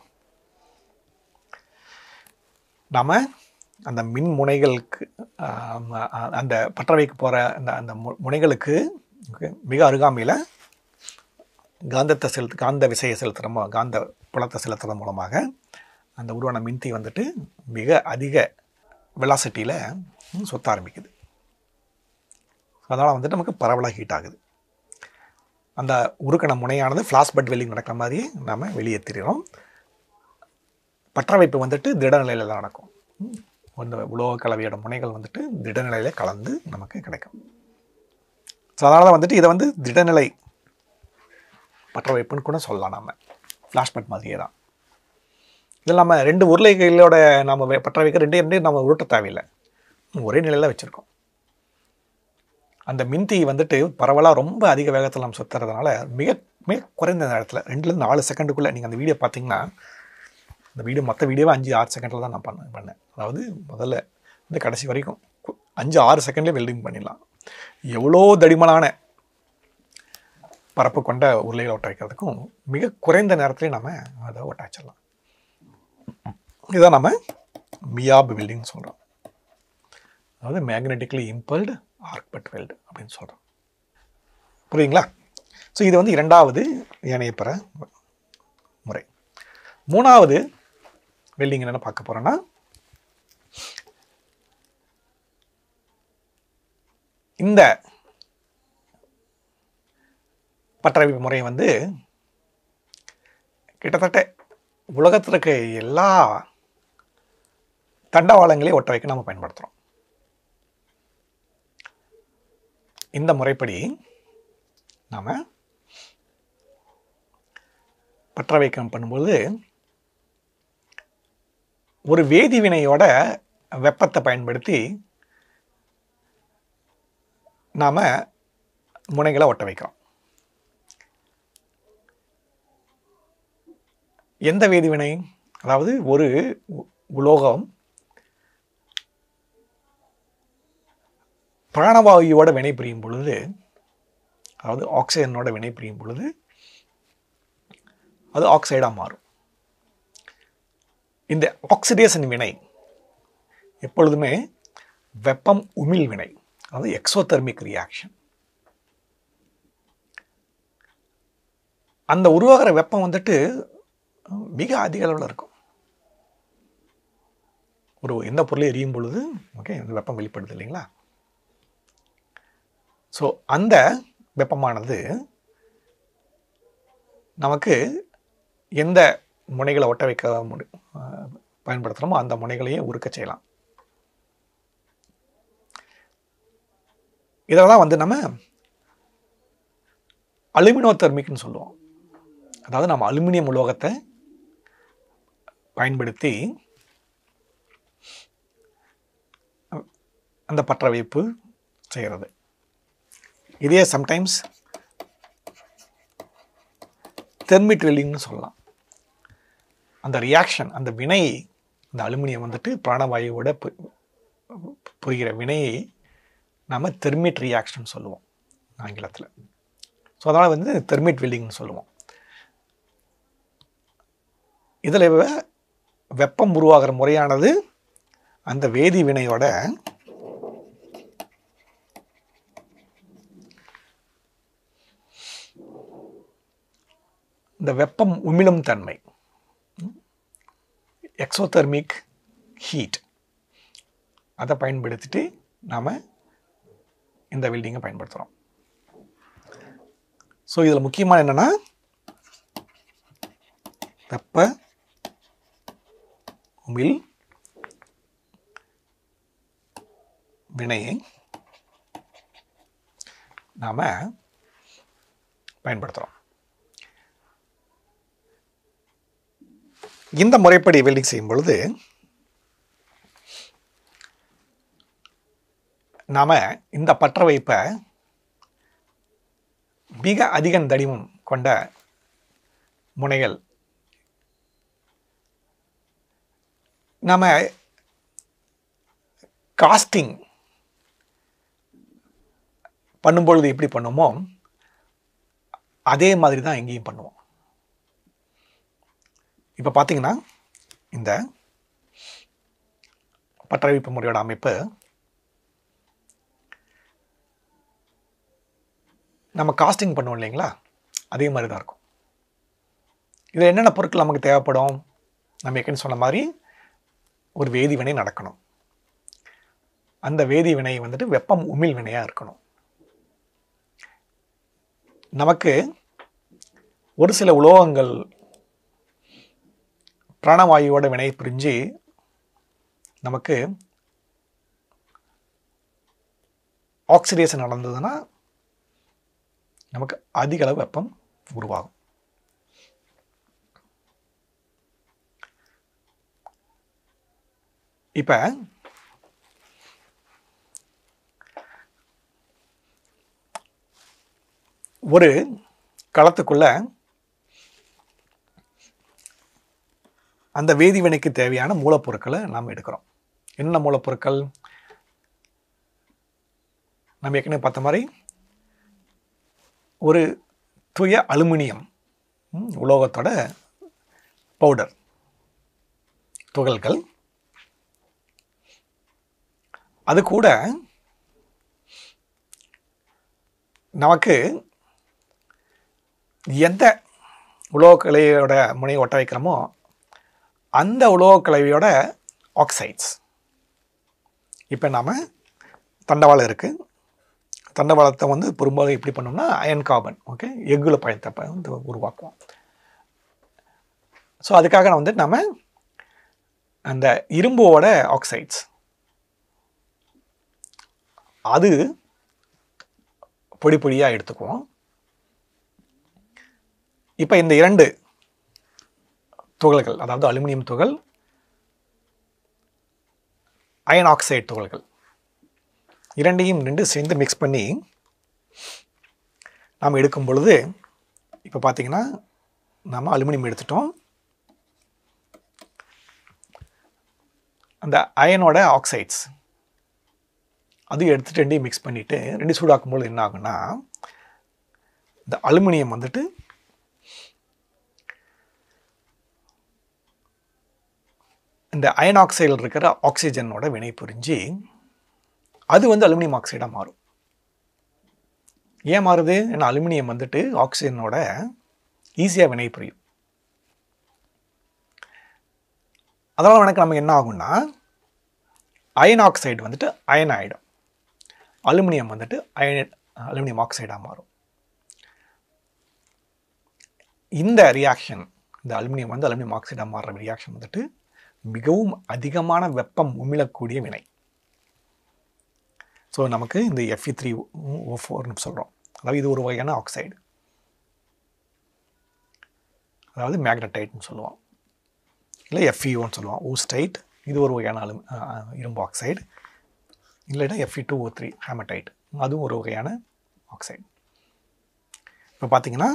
நாம் அந்த மின் முனைகளுக்கு ஆம், அ- அந்த பற்றவைக்கு போகிற அந்த அந்த மு- முனைகளுக்கு okay, மிக அருகாமையில் காந்தத்தை செலுத்து காந்த விசையை செலுத்துகிற மூ காந்த புலத்தை செலுத்துறது மூலமாக அந்த உருவான மின்தி வந்துட்டு மிக அதிக வெலாசிட்டியில் சுத்த ஆரம்பிக்குது அதனால் வந்துட்டு நமக்கு பரவலாக ஹீட் ஆகுது அந்த உருக்கண முனையானது ஃப்ளாஷ் பட் வெல்லிங் நடக்கிற மாதிரியே நாம் வெளியேற்றிடுறோம் பற்றவைப்பு வந்துட்டு திடநிலையில் தான் நடக்கும் ம். அந்த உலோக கலவையோட முனைகள் வந்துட்டு திடநிலையில் கலந்து நமக்கு கிடைக்கும் ஸோ அதனால தான் வந்துட்டு இதை வந்து திடநிலை பற்ற வைப்புன்னு கூட சொல்லலாம் நம்ம ஃப்ளாஷ்பட் மாதிரியே தான் இதில் நம்ம ரெண்டு உருளைகளோட நம்ம வே- பற்ற வைக்க ரெண்டே ரெண்டே நம்ம உருட்ட தேவையில்லை ஒரே நிலையில் வச்சுருக்கோம் அந்த மின்தி வந்துட்டு பரவலாக ரொம்ப அதிக வேகத்தில் நம்ம சுற்றுறதுனால மிக மிக குறைந்த நேரத்தில் ரெண்டுலேருந்து நாலு செகண்டுக்குள்ளே நீங்கள் அந்த வீடியோ பார்த்தீங்கன்னா இந்த வீடியோ மற்ற வீடியோவை அஞ்சு ஆறு செகண்டில் தான் நான் பண்ண பண்ணேன் அதாவது முதல்ல இந்த கடைசி வரைக்கும் கு- அஞ்சு ஆறு செகண்ட்லேயே வெல்டிங் பண்ணிடலாம் எவ்வளோ தடிமனான பரப்பு கொண்ட உருளைகளை ஒட்ட வைக்கிறதுக்கும் மிக குறைந்த நேரத்திலே நம்ம அதை ஒட்ட வச்சிடலாம் இதான் நம்ம மியாப் வெல்டிங் சொல்கிறோம் அதாவது மேக்னெட்டிக்லி இம்பல்டு ஆர்க்பட் வெல்டு அப்படின்னு சொல்கிறோம் புரியுங்களா ஸோ இது வந்து இரண்டாவது இணையப்பெற முறை மூணாவது வெல்டிங் என்னென்ன பார்க்க போகிறோன்னா இந்த பற்றவைப்பு முறை வந்து கிட்டத்தட்ட உலகத்தில் இருக்க எல்லா தண்டவாளங்களையும் ஒட்ட வைக்க நம்ம பயன்படுத்துகிறோம் இந்த முறைப்படி நாம் பற்ற வைக்கம் பண்ணும்போது ஒரு வேதிவினையோட வெப்பத்தை பயன்படுத்தி நாம் முனைகளை ஒட்ட வைக்கிறோம் எந்த வேதிவினை அதாவது ஒரு உ- உலோகம் பிராணவாயுவோட வினை புரியும் பொழுது அதாவது ஆக்சிஜனோட வினை புரியும் பொழுது அது ஆக்சைடாக மாறும் இந்த ஆக்சிடேஷன் வினை எப்பொழுதுமே வெப்பம் உமிழ் வினை அதாவது எக்ஸோதெர்மிக் ரியாக்ஷன் அந்த உருவாகிற வெப்பம் வந்துட்டு மிக அதிக அளவில் இருக்கும் ஒரு எந்த பொருளை எரியும் பொழுது ஓகே அந்த வெப்பம் வெளிப்படுது இல்லைங்களா ஸோ அந்த வெப்பமானது நமக்கு எந்த முனைகளை ஒட்ட வைக்க முடி அஹ் பயன்படுத்துகிறோமோ அந்த முனைகளையே உருக்க செய்யலாம் இதெல்லாம் வந்து நம்ம அலுமினோ தெர்மிக்னு சொல்லுவோம் அதாவது நம்ம அலுமினியம் உலோகத்தை பயன்படுத்தி அந்த பற்ற வைப்பு செய்கிறது இதே சம்டைம்ஸ் தெர்மிட் வெல்லிங்னு சொல்லலாம் அந்த ரியாக்ஷன் அந்த வினை அந்த அலுமினியம் வந்துட்டு பிராணவாயுவோட பு- புரிகிற வினையை நாம் தெர்மிட் ரியாக்ஷன் சொல்லுவோம் ஆங்கிலத்தில் ஸோ அதனால் வந்து தெர்மிட் வெல்லிங்னு சொல்லுவோம் இதில் வெப்பம் உருவாகிற முறையானது அந்த வேதி வினையோட இந்த வெப்பம் உமிழும் தன்மை எக்ஸோதெர்மிக் ஹீட் அதை பயன்படுத்திட்டு நாம் இந்த வெல்டிங்கை பயன்படுத்துகிறோம் ஸோ இதில் முக்கியமான என்னென்னா வெப்ப உமிழ் வினையை நாம் பயன்படுத்துகிறோம் இந்த முறைப்படி வெல்டிங் செய்யும் பொழுது நாம் இந்த பற்ற வைப்பை மிக அதிக தடிமம் கொண்ட முனைகள் நாம் காஸ்டிங் பண்ணும்பொழுது எப்படி பண்ணுமோ அதே மாதிரி தான் எங்கேயும் பண்ணுவோம் இப்போ பார்த்தீங்கன்னா இந்த பற்றவைப்பு முறையோட அமைப்பு நம்ம காஸ்டிங் பண்ணுவோம் இல்லைங்களா அதே மாதிரி தான் இருக்கும் இதில் என்னென்ன பொருட்கள் நமக்கு தேவைப்படும் நம்ம ஏற்கனவே சொன்ன மாதிரி ஒரு வேதிவினை நடக்கணும் அந்த வேதிவினை வந்துட்டு வெப்பம் உமிழ் வினையாக இருக்கணும் நமக்கு ஒரு சில உலோகங்கள் பிராணவாயுவோட வினை புரிஞ்சு நமக்கு ஆக்சிடேஷன் நடந்ததுன்னா நமக்கு அதிக அளவு வெப்பம் உருவாகும் இப்போ ஒரு களத்துக்குள்ள அந்த வேதிவினைக்கு தேவையான மூலப்பொருட்களை நாம் எடுக்கிறோம் என்ன மூலப்பொருட்கள் நம்ம ஏற்கனவே பார்த்த மாதிரி ஒரு தூய அலுமினியம் ம், உலோகத்தோட பவுடர் துகள்கள் அது கூட நமக்கு எந்த உலோகக்கலையோட முனையை ஒட்ட வைக்கிறோமோ அந்த உலோகக்கலவையோட ஆக்சைட்ஸ் இப்போ நாம் தண்டவாளம் இருக்குது தண்டவாளத்தை வந்து பெரும்பாலும் எப்படி பண்ணோம்னா அயன் கார்பன் ஓகே எஃகுல பயத்தை ப- வந்து உருவாக்குவோம் ஸோ அதுக்காக நான் வந்து நம்ம அந்த இரும்போட ஆக்சைட்ஸ் அது பொடி பொடியாக எடுத்துக்குவோம் இப்போ இந்த இரண்டு துகள்கள் அதாவது அலுமினியம் துகள் அயன் ஆக்சைடு துகள்கள் இரண்டையும் ரெண்டு சேர்ந்து மிக்ஸ் பண்ணி நாம் எடுக்கும் பொழுது இப்போ பார்த்தீங்கன்னா நம்ம அலுமினியம் எடுத்துட்டோம் அந்த அயனோட ஆக்சைட்ஸ் அது எடுத்துட்டு ரெண்டையும் மிக்ஸ் பண்ணிவிட்டு ரெண்டு சூடாக்கும் பொழுது என்ன ஆகும்னா இந்த அலுமினியம் வந்துட்டு இந்த அயன் ஆக்சைடில் இருக்கிற ஆக்சிஜனோட வினை புரிஞ்சு அது வந்து அலுமினியம் ஆக்சைடாக மாறும் ஏன் மாறுது ஏன்னா அலுமினியம் வந்துட்டு ஆக்சிஜனோட ஈஸியாக வினை புரியும் அதனால் எனக்கு நமக்கு என்ன ஆகும்னா அயன் ஆக்சைடு வந்துட்டு அயன் ஆகிடும் அலுமினியம் வந்துட்டு அயன் அலுமினியம் ஆக்சைடாக மாறும் இந்த ரியாக்ஷன் இந்த அலுமினியம் வந்து அலுமினியம் ஆக்சைடாக மாறுற ரியாக்ஷன் வந்துட்டு மிகவும் அதிகமான வெப்பம் உமிழக்கூடிய வினை ஸோ நமக்கு இந்த எஃப்இ த்ரீ ஓ ஃபோர்னு சொல்கிறோம் அதாவது இது ஒரு வகையான ஆக்சைடு அதாவது மேக்னடைட்னு சொல்லுவோம் இல்லை எஃப்இஓன்னு சொல்லுவோம் ஊஸ்டைட் இது ஒரு வகையான அலு அஹ், இரும்பு ஆக்சைடு இல்லைன்னா F E two O three hematite அதுவும் ஒரு வகையான ஆக்சைடு இப்போ பார்த்தீங்கன்னா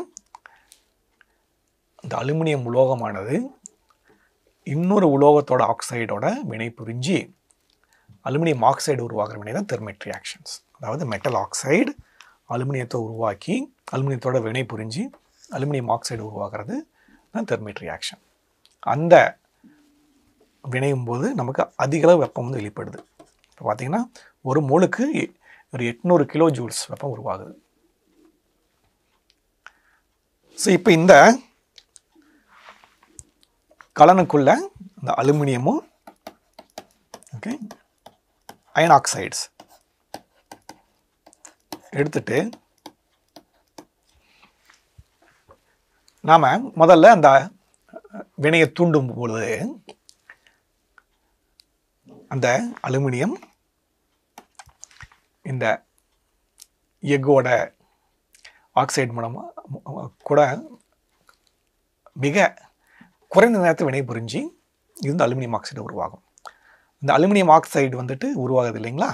இந்த அலுமினியம் உலோகமானது இன்னொரு உலோகத்தோட ஆக்சைடோட வினை புரிஞ்சு அலுமினியம் ஆக்சைடு உருவாகிற வினை தான் தெர்மெட் ரியாக்ஷன்ஸ் அதாவது மெட்டல் ஆக்சைடு அலுமினியத்தை உருவாக்கி அலுமினியத்தோட வினை புரிஞ்சு அலுமினியம் ஆக்சைடு உருவாகிறது தான் தெர்மெட் ரியாக்ஷன் அந்த வினையும் போது நமக்கு அதிக அளவு வெப்பம் வந்து வெளிப்படுது இப்போ பார்த்தீங்கன்னா ஒரு மோலுக்கு எ- ஒரு எட்நூறு கிலோ ஜூல்ஸ் வெப்பம் உருவாகுது ஸோ இப்போ இந்த கலனுக்குள்ள இந்த அலுமினியமும் ஓகே அயன் ஆக்சைட்ஸ் எடுத்துட்டு நாம் முதல்ல அந்த வினையை தூண்டும் பொழுது அந்த அலுமினியம் இந்த எக்கோட ஆக்சைடு மூலமாக கூட மிக குறைந்த நேரத்தில் வினை புரிஞ்சு இது வந்து அலுமினியம் ஆக்சைடு உருவாகும் இந்த அலுமினியம் ஆக்சைடு வந்துட்டு உருவாகுது இல்லைங்களா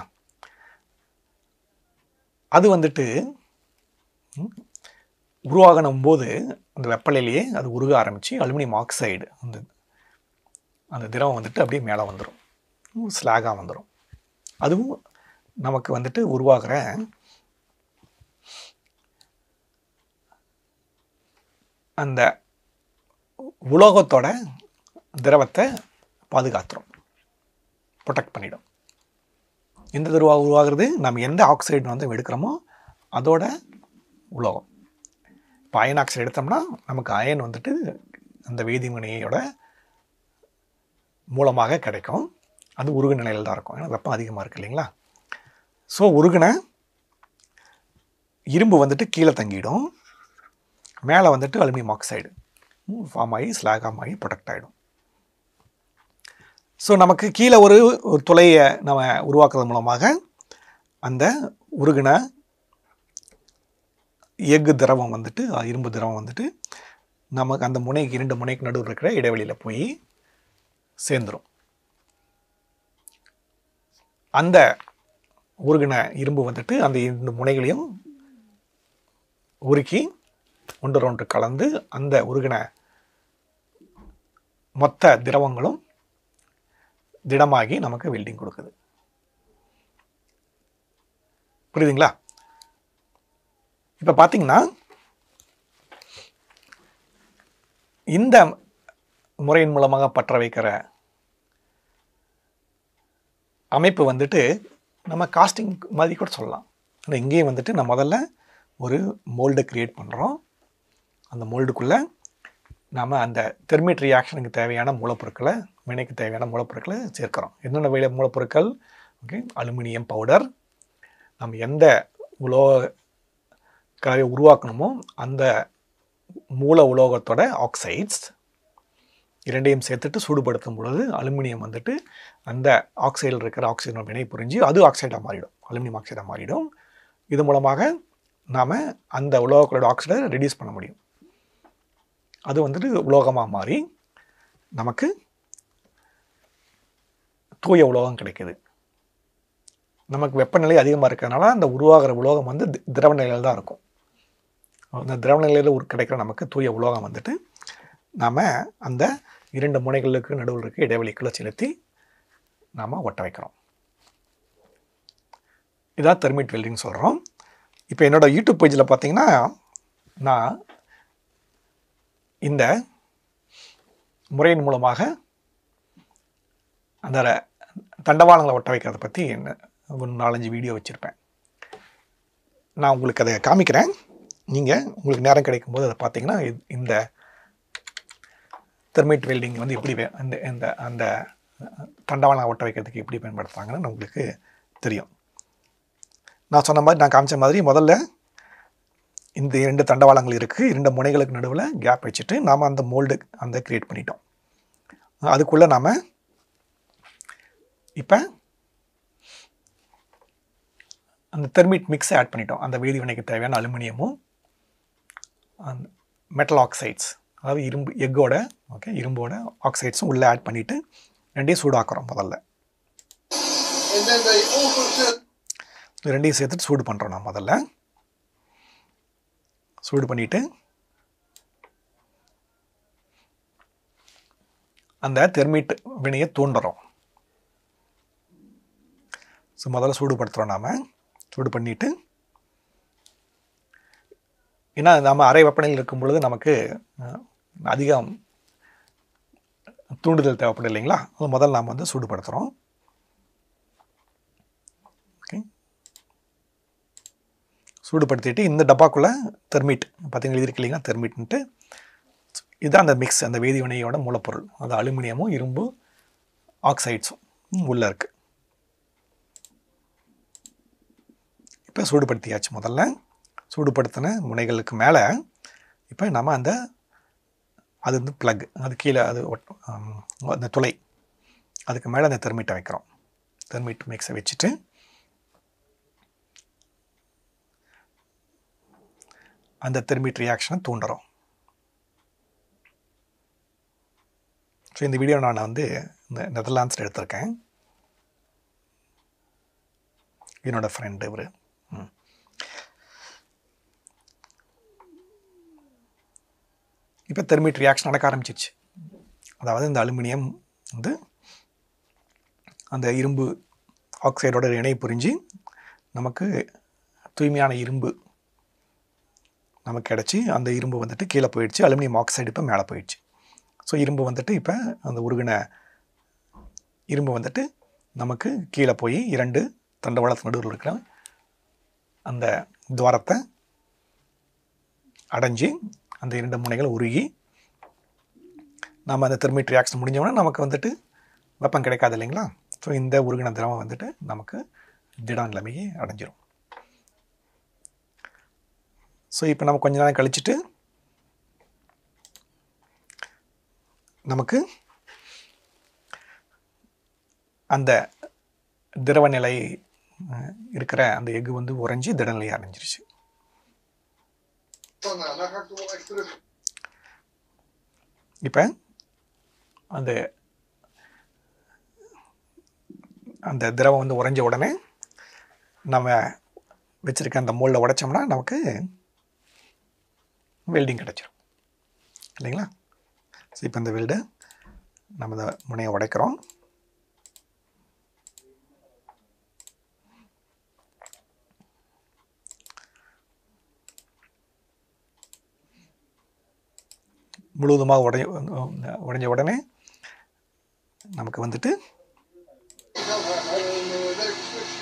அது வந்துட்டு ம், உருவாகணும் போது அந்த வெப்பநிலையிலேயே அது உருக ஆரம்பித்து அலுமினியம் ஆக்சைடு அந்த அந்த திரவம் வந்துட்டு அப்படியே மேலே வந்துடும் ஸ்லாகாக வந்துடும் அதுவும் நமக்கு வந்துட்டு உருவாகிற அந்த உலோகத்தோட திரவத்தை பாதுகாத்துரும் ப்ரொடெக்ட் பண்ணிடும் எந்த திரவா உருவாகிறது நம்ம எந்த ஆக்சைடு வந்து எடுக்கிறோமோ அதோட உலோகம் இப்போ அயன் ஆக்சைடு எடுத்தோம்னா நமக்கு அயன் வந்துட்டு அந்த வேதிவினையோட மூலமாக கிடைக்கும் அது உருகு நிலையில் தான் இருக்கும் ஏன்னா வெப்பம் அதிகமாக இருக்கு இல்லைங்களா ஸோ உருகுன இரும்பு வந்துட்டு கீழே தங்கிடும் மேலே வந்துட்டு அலுமினியம் ஆக்சைடு ஃபார்ம் ஆகி ஸ்லாகாம் ஆகி ப்ரொடெக்ட் ஆகிடும் ஸோ நமக்கு கீழே ஒரு ஒரு துளையை நம்ம உருவாக்குறது மூலமாக அந்த உருகின எஃகு திரவம் வந்துட்டு அஹ், இரும்பு திரவம் வந்துட்டு நமக்கு அந்த முனைக்கு இரண்டு முனைக்கு நடுவில் இருக்கிற இடைவெளியில் போய் சேர்ந்துடும் அந்த உருகின இரும்பு வந்துட்டு அந்த இரண்டு முனைகளையும் உருக்கி ஒன்று ஒன்று கலந்து அந்த உருகின மொத்த திரவங்களும் திடமாகி நமக்கு வெல்டிங் கொடுக்குது புரியுதுங்களா இப்போ பார்த்தீங்கன்னா இந்த முறையின் மூலமாக பற்ற வைக்கிற அமைப்பு வந்துட்டு நம்ம காஸ்டிங் மாதிரி கூட சொல்லலாம் ஆனால் இங்கேயும் வந்துட்டு நம்ம முதல்ல ஒரு மோல்டை கிரியேட் பண்ணுறோம் அந்த மோல்டுக்குள்ளே நாம் அந்த தெர்மிட் ரியாக்ஷனுக்கு தேவையான மூலப்பொருட்களை வினைக்கு தேவையான மூலப்பொருட்களை சேர்க்கிறோம் என்னென்ன வேலை மூலப்பொருட்கள் ஓகே அலுமினியம் பவுடர் நம்ம எந்த உலோக கலவை உருவாக்கணுமோ அந்த மூல உலோகத்தோட ஆக்சைட்ஸ் இரண்டையும் சேர்த்துட்டு சூடுபடுத்தும் பொழுது அலுமினியம் வந்துட்டு அந்த ஆக்சைடில் இருக்கிற ஆக்சிஜன் வினை புரிஞ்சு அது ஆக்சைடாக மாறிடும் அலுமினியம் ஆக்சைடாக மாறிடும் இது மூலமாக நாம் அந்த உலோகங்களோட ஆக்சைடை ரெடியூஸ் பண்ண முடியும் அது வந்துட்டு உலோகமாக மாறி நமக்கு தூய உலோகம் கிடைக்குது நமக்கு வெப்பநிலை அதிகமாக இருக்கிறதுனால அந்த உருவாகிற உலோகம் வந்து தி- திரவ நிலையில் தான் இருக்கும் அந்த திரவ நிலையில் ஒரு கிடைக்கிற நமக்கு தூய உலோகம் வந்துட்டு நாம் அந்த இரண்டு முனைகளுக்கு நடுவில் இருக்க இடைவெளிக்குள்ளே செலுத்தி நாம் ஒட்ட வைக்கிறோம் இதான் தெர்மிட் வெல்டிங் சொல்கிறோம் இப்போ என்னோட யூடியூப் பேஜில் பார்த்தீங்கன்னா நான் இந்த முறையின் மூலமாக அந்த ர- தண்டவாளங்களை ஒட்ட வைக்கிறத பற்றி என்ன ஒரு நாலஞ்சு வீடியோ வச்சுருப்பேன் நான் உங்களுக்கு அதை காமிக்கிறேன் நீங்கள் உங்களுக்கு நேரம் கிடைக்கும்போது அதை பார்த்தீங்கன்னா இது- இந்த தெர்மைட் வெல்டிங் வந்து எப்படி வே- அந்த இந்த அந்த தண்டவாளம் ஒட்ட வைக்கிறதுக்கு எப்படி பயன்படுத்துகிறாங்கன்னு உங்களுக்கு தெரியும் நான் சொன்ன மாதிரி நான் காமிச்ச மாதிரி முதல்ல இந்த இரண்டு தண்டவாளங்கள் இருக்குது இரண்டு முனைகளுக்கு நடுவில் கேப் வச்சுட்டு நாம் அந்த மோல்டு அந்த கிரியேட் பண்ணிட்டோம் அதுக்குள்ளே நாம் இப்போ அந்த தெர்மிட் மிக்ஸை ஆட் பண்ணிட்டோம் அந்த வேதி வினைக்கு தேவையான அலுமினியமும் அந்த மெட்டல் ஆக்சைட்ஸ் அதாவது இரும்பு எக்கோட ஓகே இரும்போட ஆக்சைட்ஸும் உள்ளே ஆட் பண்ணிவிட்டு ரெண்டையும் சூடாக்குறோம் முதல்ல And then they also said இது ரெண்டையும் சேர்த்துட்டு சூடு பண்ணுறோம் நான் முதல்ல சூடு பண்ணிவிட்டு அந்த தெர்மிட் வினையை தூண்டுறோம் ஸோ முதல்ல சூடுபடுத்துகிறோம் நாம் சூடு பண்ணிவிட்டு ஏன்னா நம்ம அரை வெப்பநிலையில் இருக்கும் பொழுது நமக்கு அஹ், அதிகம் தூண்டுதல் தேவைப்படும் இல்லைங்களா அது முதல்ல நாம் வந்து சூடுபடுத்துகிறோம் ஓகே சூடுபடுத்திட்டு இந்த டப்பாக்குள்ளே தெர்மிட் பார்த்தீங்கன்னா எழுதிருக்கு இல்லைங்களா தெர்மிட்ன்ட்டு இதுதான் அந்த மிக்ஸ் அந்த வேதி வினையோட மூலப்பொருள் அது அலுமினியமும் இரும்பு ஆக்சைட்ஸும் உள்ளே இருக்குது இப்போ சூடுபடுத்தியாச்சு முதல்ல சூடுபடுத்தின முனைகளுக்கு மேலே இப்போ நம்ம அந்த அது வந்து ப்ளக் அது கீழே அது ஒட்- ஆம், அந்த துளை அதுக்கு மேலே அந்த தெர்மிட்டை வைக்கிறோம் தெர்மிட் மிக்ஸை வச்சுட்டு அந்த தெர்மிட் ரியாக்ஷனை தூண்டுறோம் ஸோ இந்த வீடியோ நான் வந்து இந்த நெதர்லாண்ட்ஸில் எடுத்திருக்கேன் என்னோட ஃப்ரெண்டு இவர் இப்போ தெர்மிட் ரியாக்ஷன் நடக்க ஆரம்பிச்சிருச்சு அதாவது இந்த அலுமினியம் வந்து அந்த இரும்பு ஆக்சைடோட இணை புரிஞ்சு நமக்கு தூய்மையான இரும்பு நமக்கு கிடச்சி அந்த இரும்பு வந்துட்டு கீழே போயிடுச்சு அலுமினியம் ஆக்சைடு இப்போ மேலே போயிடுச்சு ஸோ இரும்பு வந்துட்டு இப்போ அந்த உருகின இரும்பு வந்துட்டு நமக்கு கீழே போய் இரண்டு தண்டவாளத்து நடுவில் இருக்கிற அந்த துவாரத்தை அடைஞ்சு அந்த இரண்டு முனைகள் உருகி நம்ம அந்த தெர்மிட் ரியாக்ஷன் முடிஞ்சோடனே நமக்கு வந்துட்டு வெப்பம் கிடைக்காது இல்லைங்களா ஸோ இந்த உருகின திரவம் வந்துட்டு நமக்கு திட நிலைமையை அடைஞ்சிரும் ஸோ இப்போ நம்ம கொஞ்ச நேரம் கழிச்சிட்டு நமக்கு அந்த திரவ நிலை அஹ், இருக்கிற அந்த எஃகு வந்து உறைஞ்சி திடநிலையை அடைஞ்சிருச்சு van nou, dan ga ik er wel echt terug. இப்போ அந்த அந்த திரவம் வந்து உறைஞ்ச உடனே நம்ம வச்சுருக்க அந்த மோல்டை உடைச்சோம்னா நமக்கு வெல்டிங் கிடச்சிரும் இல்லைங்களா ஸோ இப்போ இந்த வெல்டு நம்ம இந்த முனையை உடைக்கிறோம் முழுவதுமாக உடைய உடைஞ்ச உடனே நமக்கு வந்துட்டு Ik had haar een uh, werkinstructie.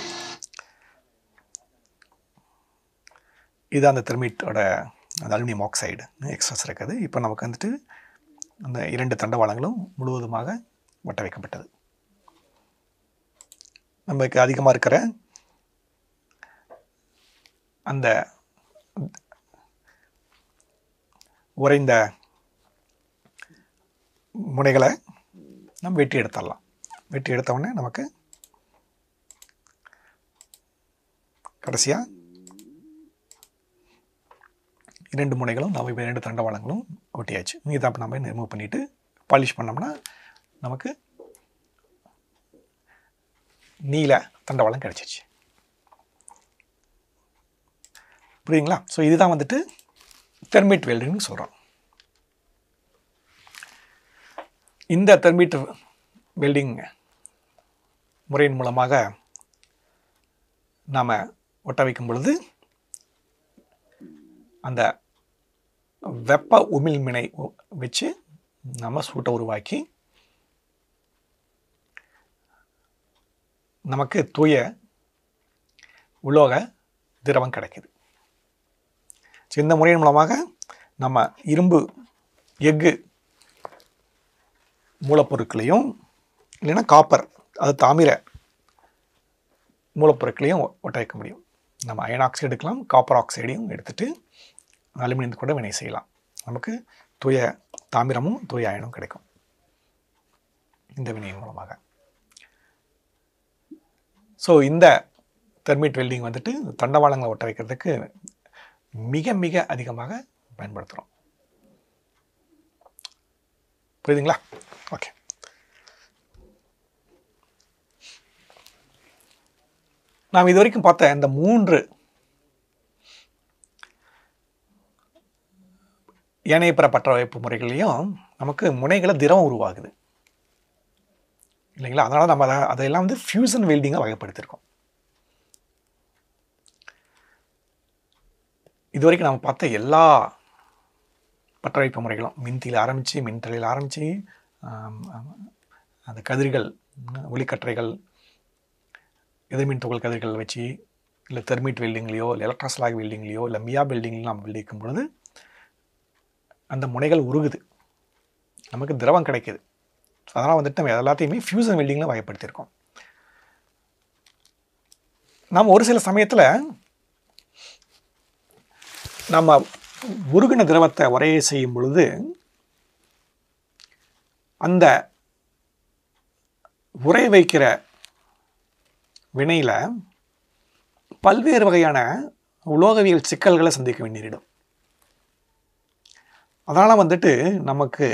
இது அந்த தெர்மிட்டோட அந்த அலுமினியம் ஆக்சைடு எக்ஸஸ் இருக்குது இப்போ நமக்கு வந்துட்டு அந்த இரண்டு தண்டவாளங்களும் முழுவதுமாக ஒட்ட வைக்கப்பட்டது நமக்கு அதிகமாக இருக்கிற அந்த உறைந்த முனைகளை நம்ம வெட்டி எடுத்துடலாம் வெட்டி எடுத்த உடனே நமக்கு கடைசியாக இரண்டு முனைகளும் நம்ம இப்போ இரண்டு தண்டவாளங்களும் ஒட்டியாச்சு இதை அப்போ நம்ம ரிமூவ் பண்ணிவிட்டு பாலிஷ் பண்ணோம்னா நமக்கு நீல தண்டவாளம் கிடச்சிச்சு புரியுங்களா ஸோ இதுதான் வந்துட்டு தெர்மிட் வெல்டிங்னு சொல்கிறோம் இந்த தெர்மிட் வெல்டிங் முறையின் மூலமாக நாம் ஒட்ட வைக்கும் பொழுது அந்த வெப்ப உமிழ்மினை உ- வச்சு நம்ம சூட்டை உருவாக்கி நமக்கு தூய உலோக திரவம் கிடைக்குது ஸோ இந்த முறையின் மூலமாக நம்ம இரும்பு எஃகு மூலப்பொருட்களையும் இல்லைன்னா காப்பர் அது தாமிர மூலப்பொருட்களையும் ஒ- ஒட்ட வைக்க முடியும் நம்ம அயன் ஆக்சைடு எடுக்கலாம் காப்பர் ஆக்சைடையும் எடுத்துட்டு அலுமினியம் கூட வினை செய்யலாம் நமக்கு தூய தாமிரமும் தூய அயனும் கிடைக்கும் இந்த வினையின் மூலமாக ஸோ இந்த தெர்மிட் வெல்டிங் வந்துட்டு தண்டவாளங்களை ஒட்ட வைக்கிறதுக்கு மிக மிக அதிகமாக பயன்படுத்துகிறோம் புரியுதுங்களா ஓகே நாம் இது வரைக்கும் பார்த்த இந்த மூன்று ஏனைய பிற பற்ற வைப்பு முறைகளையும் நமக்கு முனைகளை திரவம் உருவாகுது இல்லைங்களா அதனால் நம்ம அதை அதையெல்லாம் வந்து ஃபியூசன் வெல்டிங்காக வகைப்படுத்தியிருக்கோம் இது வரைக்கும் நம்ம பார்த்த எல்லா பற்ற வைப்பு முறைகளும் மின்தியில் ஆரம்பித்து மின்தலையில் ஆரம்பித்து அந்த கதிர்கள் ம், ஒளிக்கற்றைகள் எதிர்மின் துகள் கதிர்கள் வச்சு இல்லை தெர்மிட் வெல்டிங்லேயோ இல்லை எலக்ட்ராஸ்லாக் வெல்டிங்லேயோ இல்லை மியா வெல்டிங்லையும் நம்ம வெல்டிக்கும் பொழுது அந்த முனைகள் உருகுது நமக்கு திரவம் கிடைக்குது அதனால் வந்துட்டு நம்ம எல்லாத்தையுமே ஃபியூசன் வெல்டிங்கில் வகைப்படுத்தியிருக்கோம் நாம் ஒரு சில சமயத்தில் நம்ம உருகின திரவத்தை உரைய செய்யும் பொழுது அந்த உரைய வைக்கிற வினையில் பல்வேறு வகையான உலோகவியல் சிக்கல்களை சந்திக்க வேண்டியிடும் அதனால் வந்துட்டு நமக்கு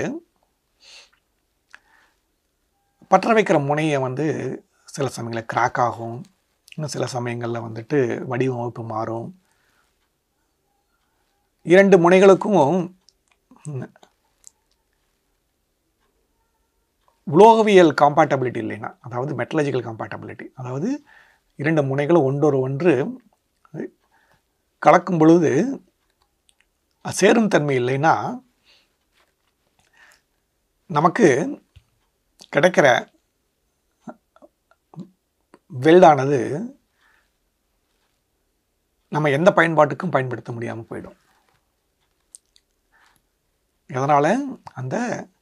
பற்ற வைக்கிற முனையை வந்து சில சமயங்களில் கிராக் ஆகும் இன்னும் சில சமயங்களில் வந்துட்டு வடிவமைப்பு மாறும் இரண்டு முனைகளுக்கும் ம், உலோகவியல் காம்பேட்டபிலிட்டி இல்லைன்னா அதாவது மெட்டலஜிக்கல் காம்பேட்டபிலிட்டி அதாவது இரண்டு முனைகளும் ஒன்றொரு ஒன்று கலக்கும் பொழுது அது சேரும் தன்மை இல்லைன்னா நமக்கு கிடைக்கிற வெல்டானது நம்ம எந்த பயன்பாட்டுக்கும் பயன்படுத்த முடியாமல் போயிடும் அதனால் அந்த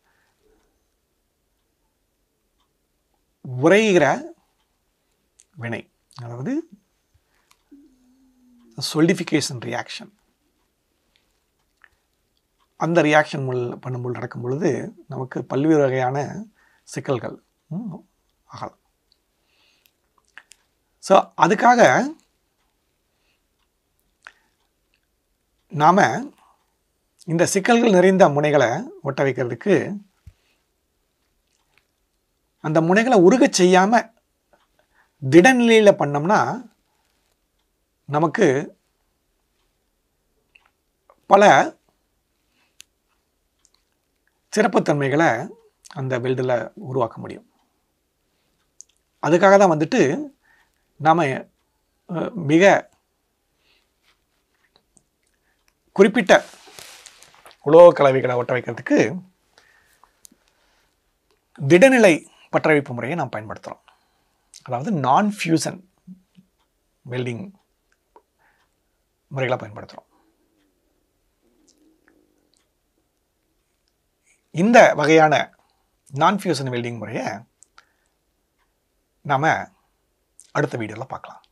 உரைகிற வினை அதாவது சொல்டிஃபிகேஷன் ரியாக்ஷன் அந்த ரியாக்ஷன் முள் பண்ணும்போது நடக்கும் பொழுது நமக்கு பல்வேறு வகையான சிக்கல்கள் ம், ஆகலாம் ஸோ அதுக்காக நாம் இந்த சிக்கல்கள் நிறைந்த முனைகளை ஒட்ட வைக்கிறதுக்கு அந்த முனைகளை உருகச் செய்யாமல் திடநிலையில் பண்ணோம்னா நமக்கு பல சிறப்புத்தன்மைகளை அந்த வெல்டில் உருவாக்க முடியும் அதுக்காக தான் வந்துட்டு நாம் மிக குறிப்பிட்ட உலோக கலவைகளை ஒட்ட வைக்கிறதுக்கு திடநிலை பற்ற வைப்பு முறையை நாம் பயன்படுத்துகிறோம் அதாவது நான் ஃபியூசன் வெல்டிங் முறைகளை பயன்படுத்துகிறோம் இந்த வகையான நான் ஃபியூசன் வெல்டிங் முறையை நாம் அடுத்த வீடியோவில் பார்க்கலாம்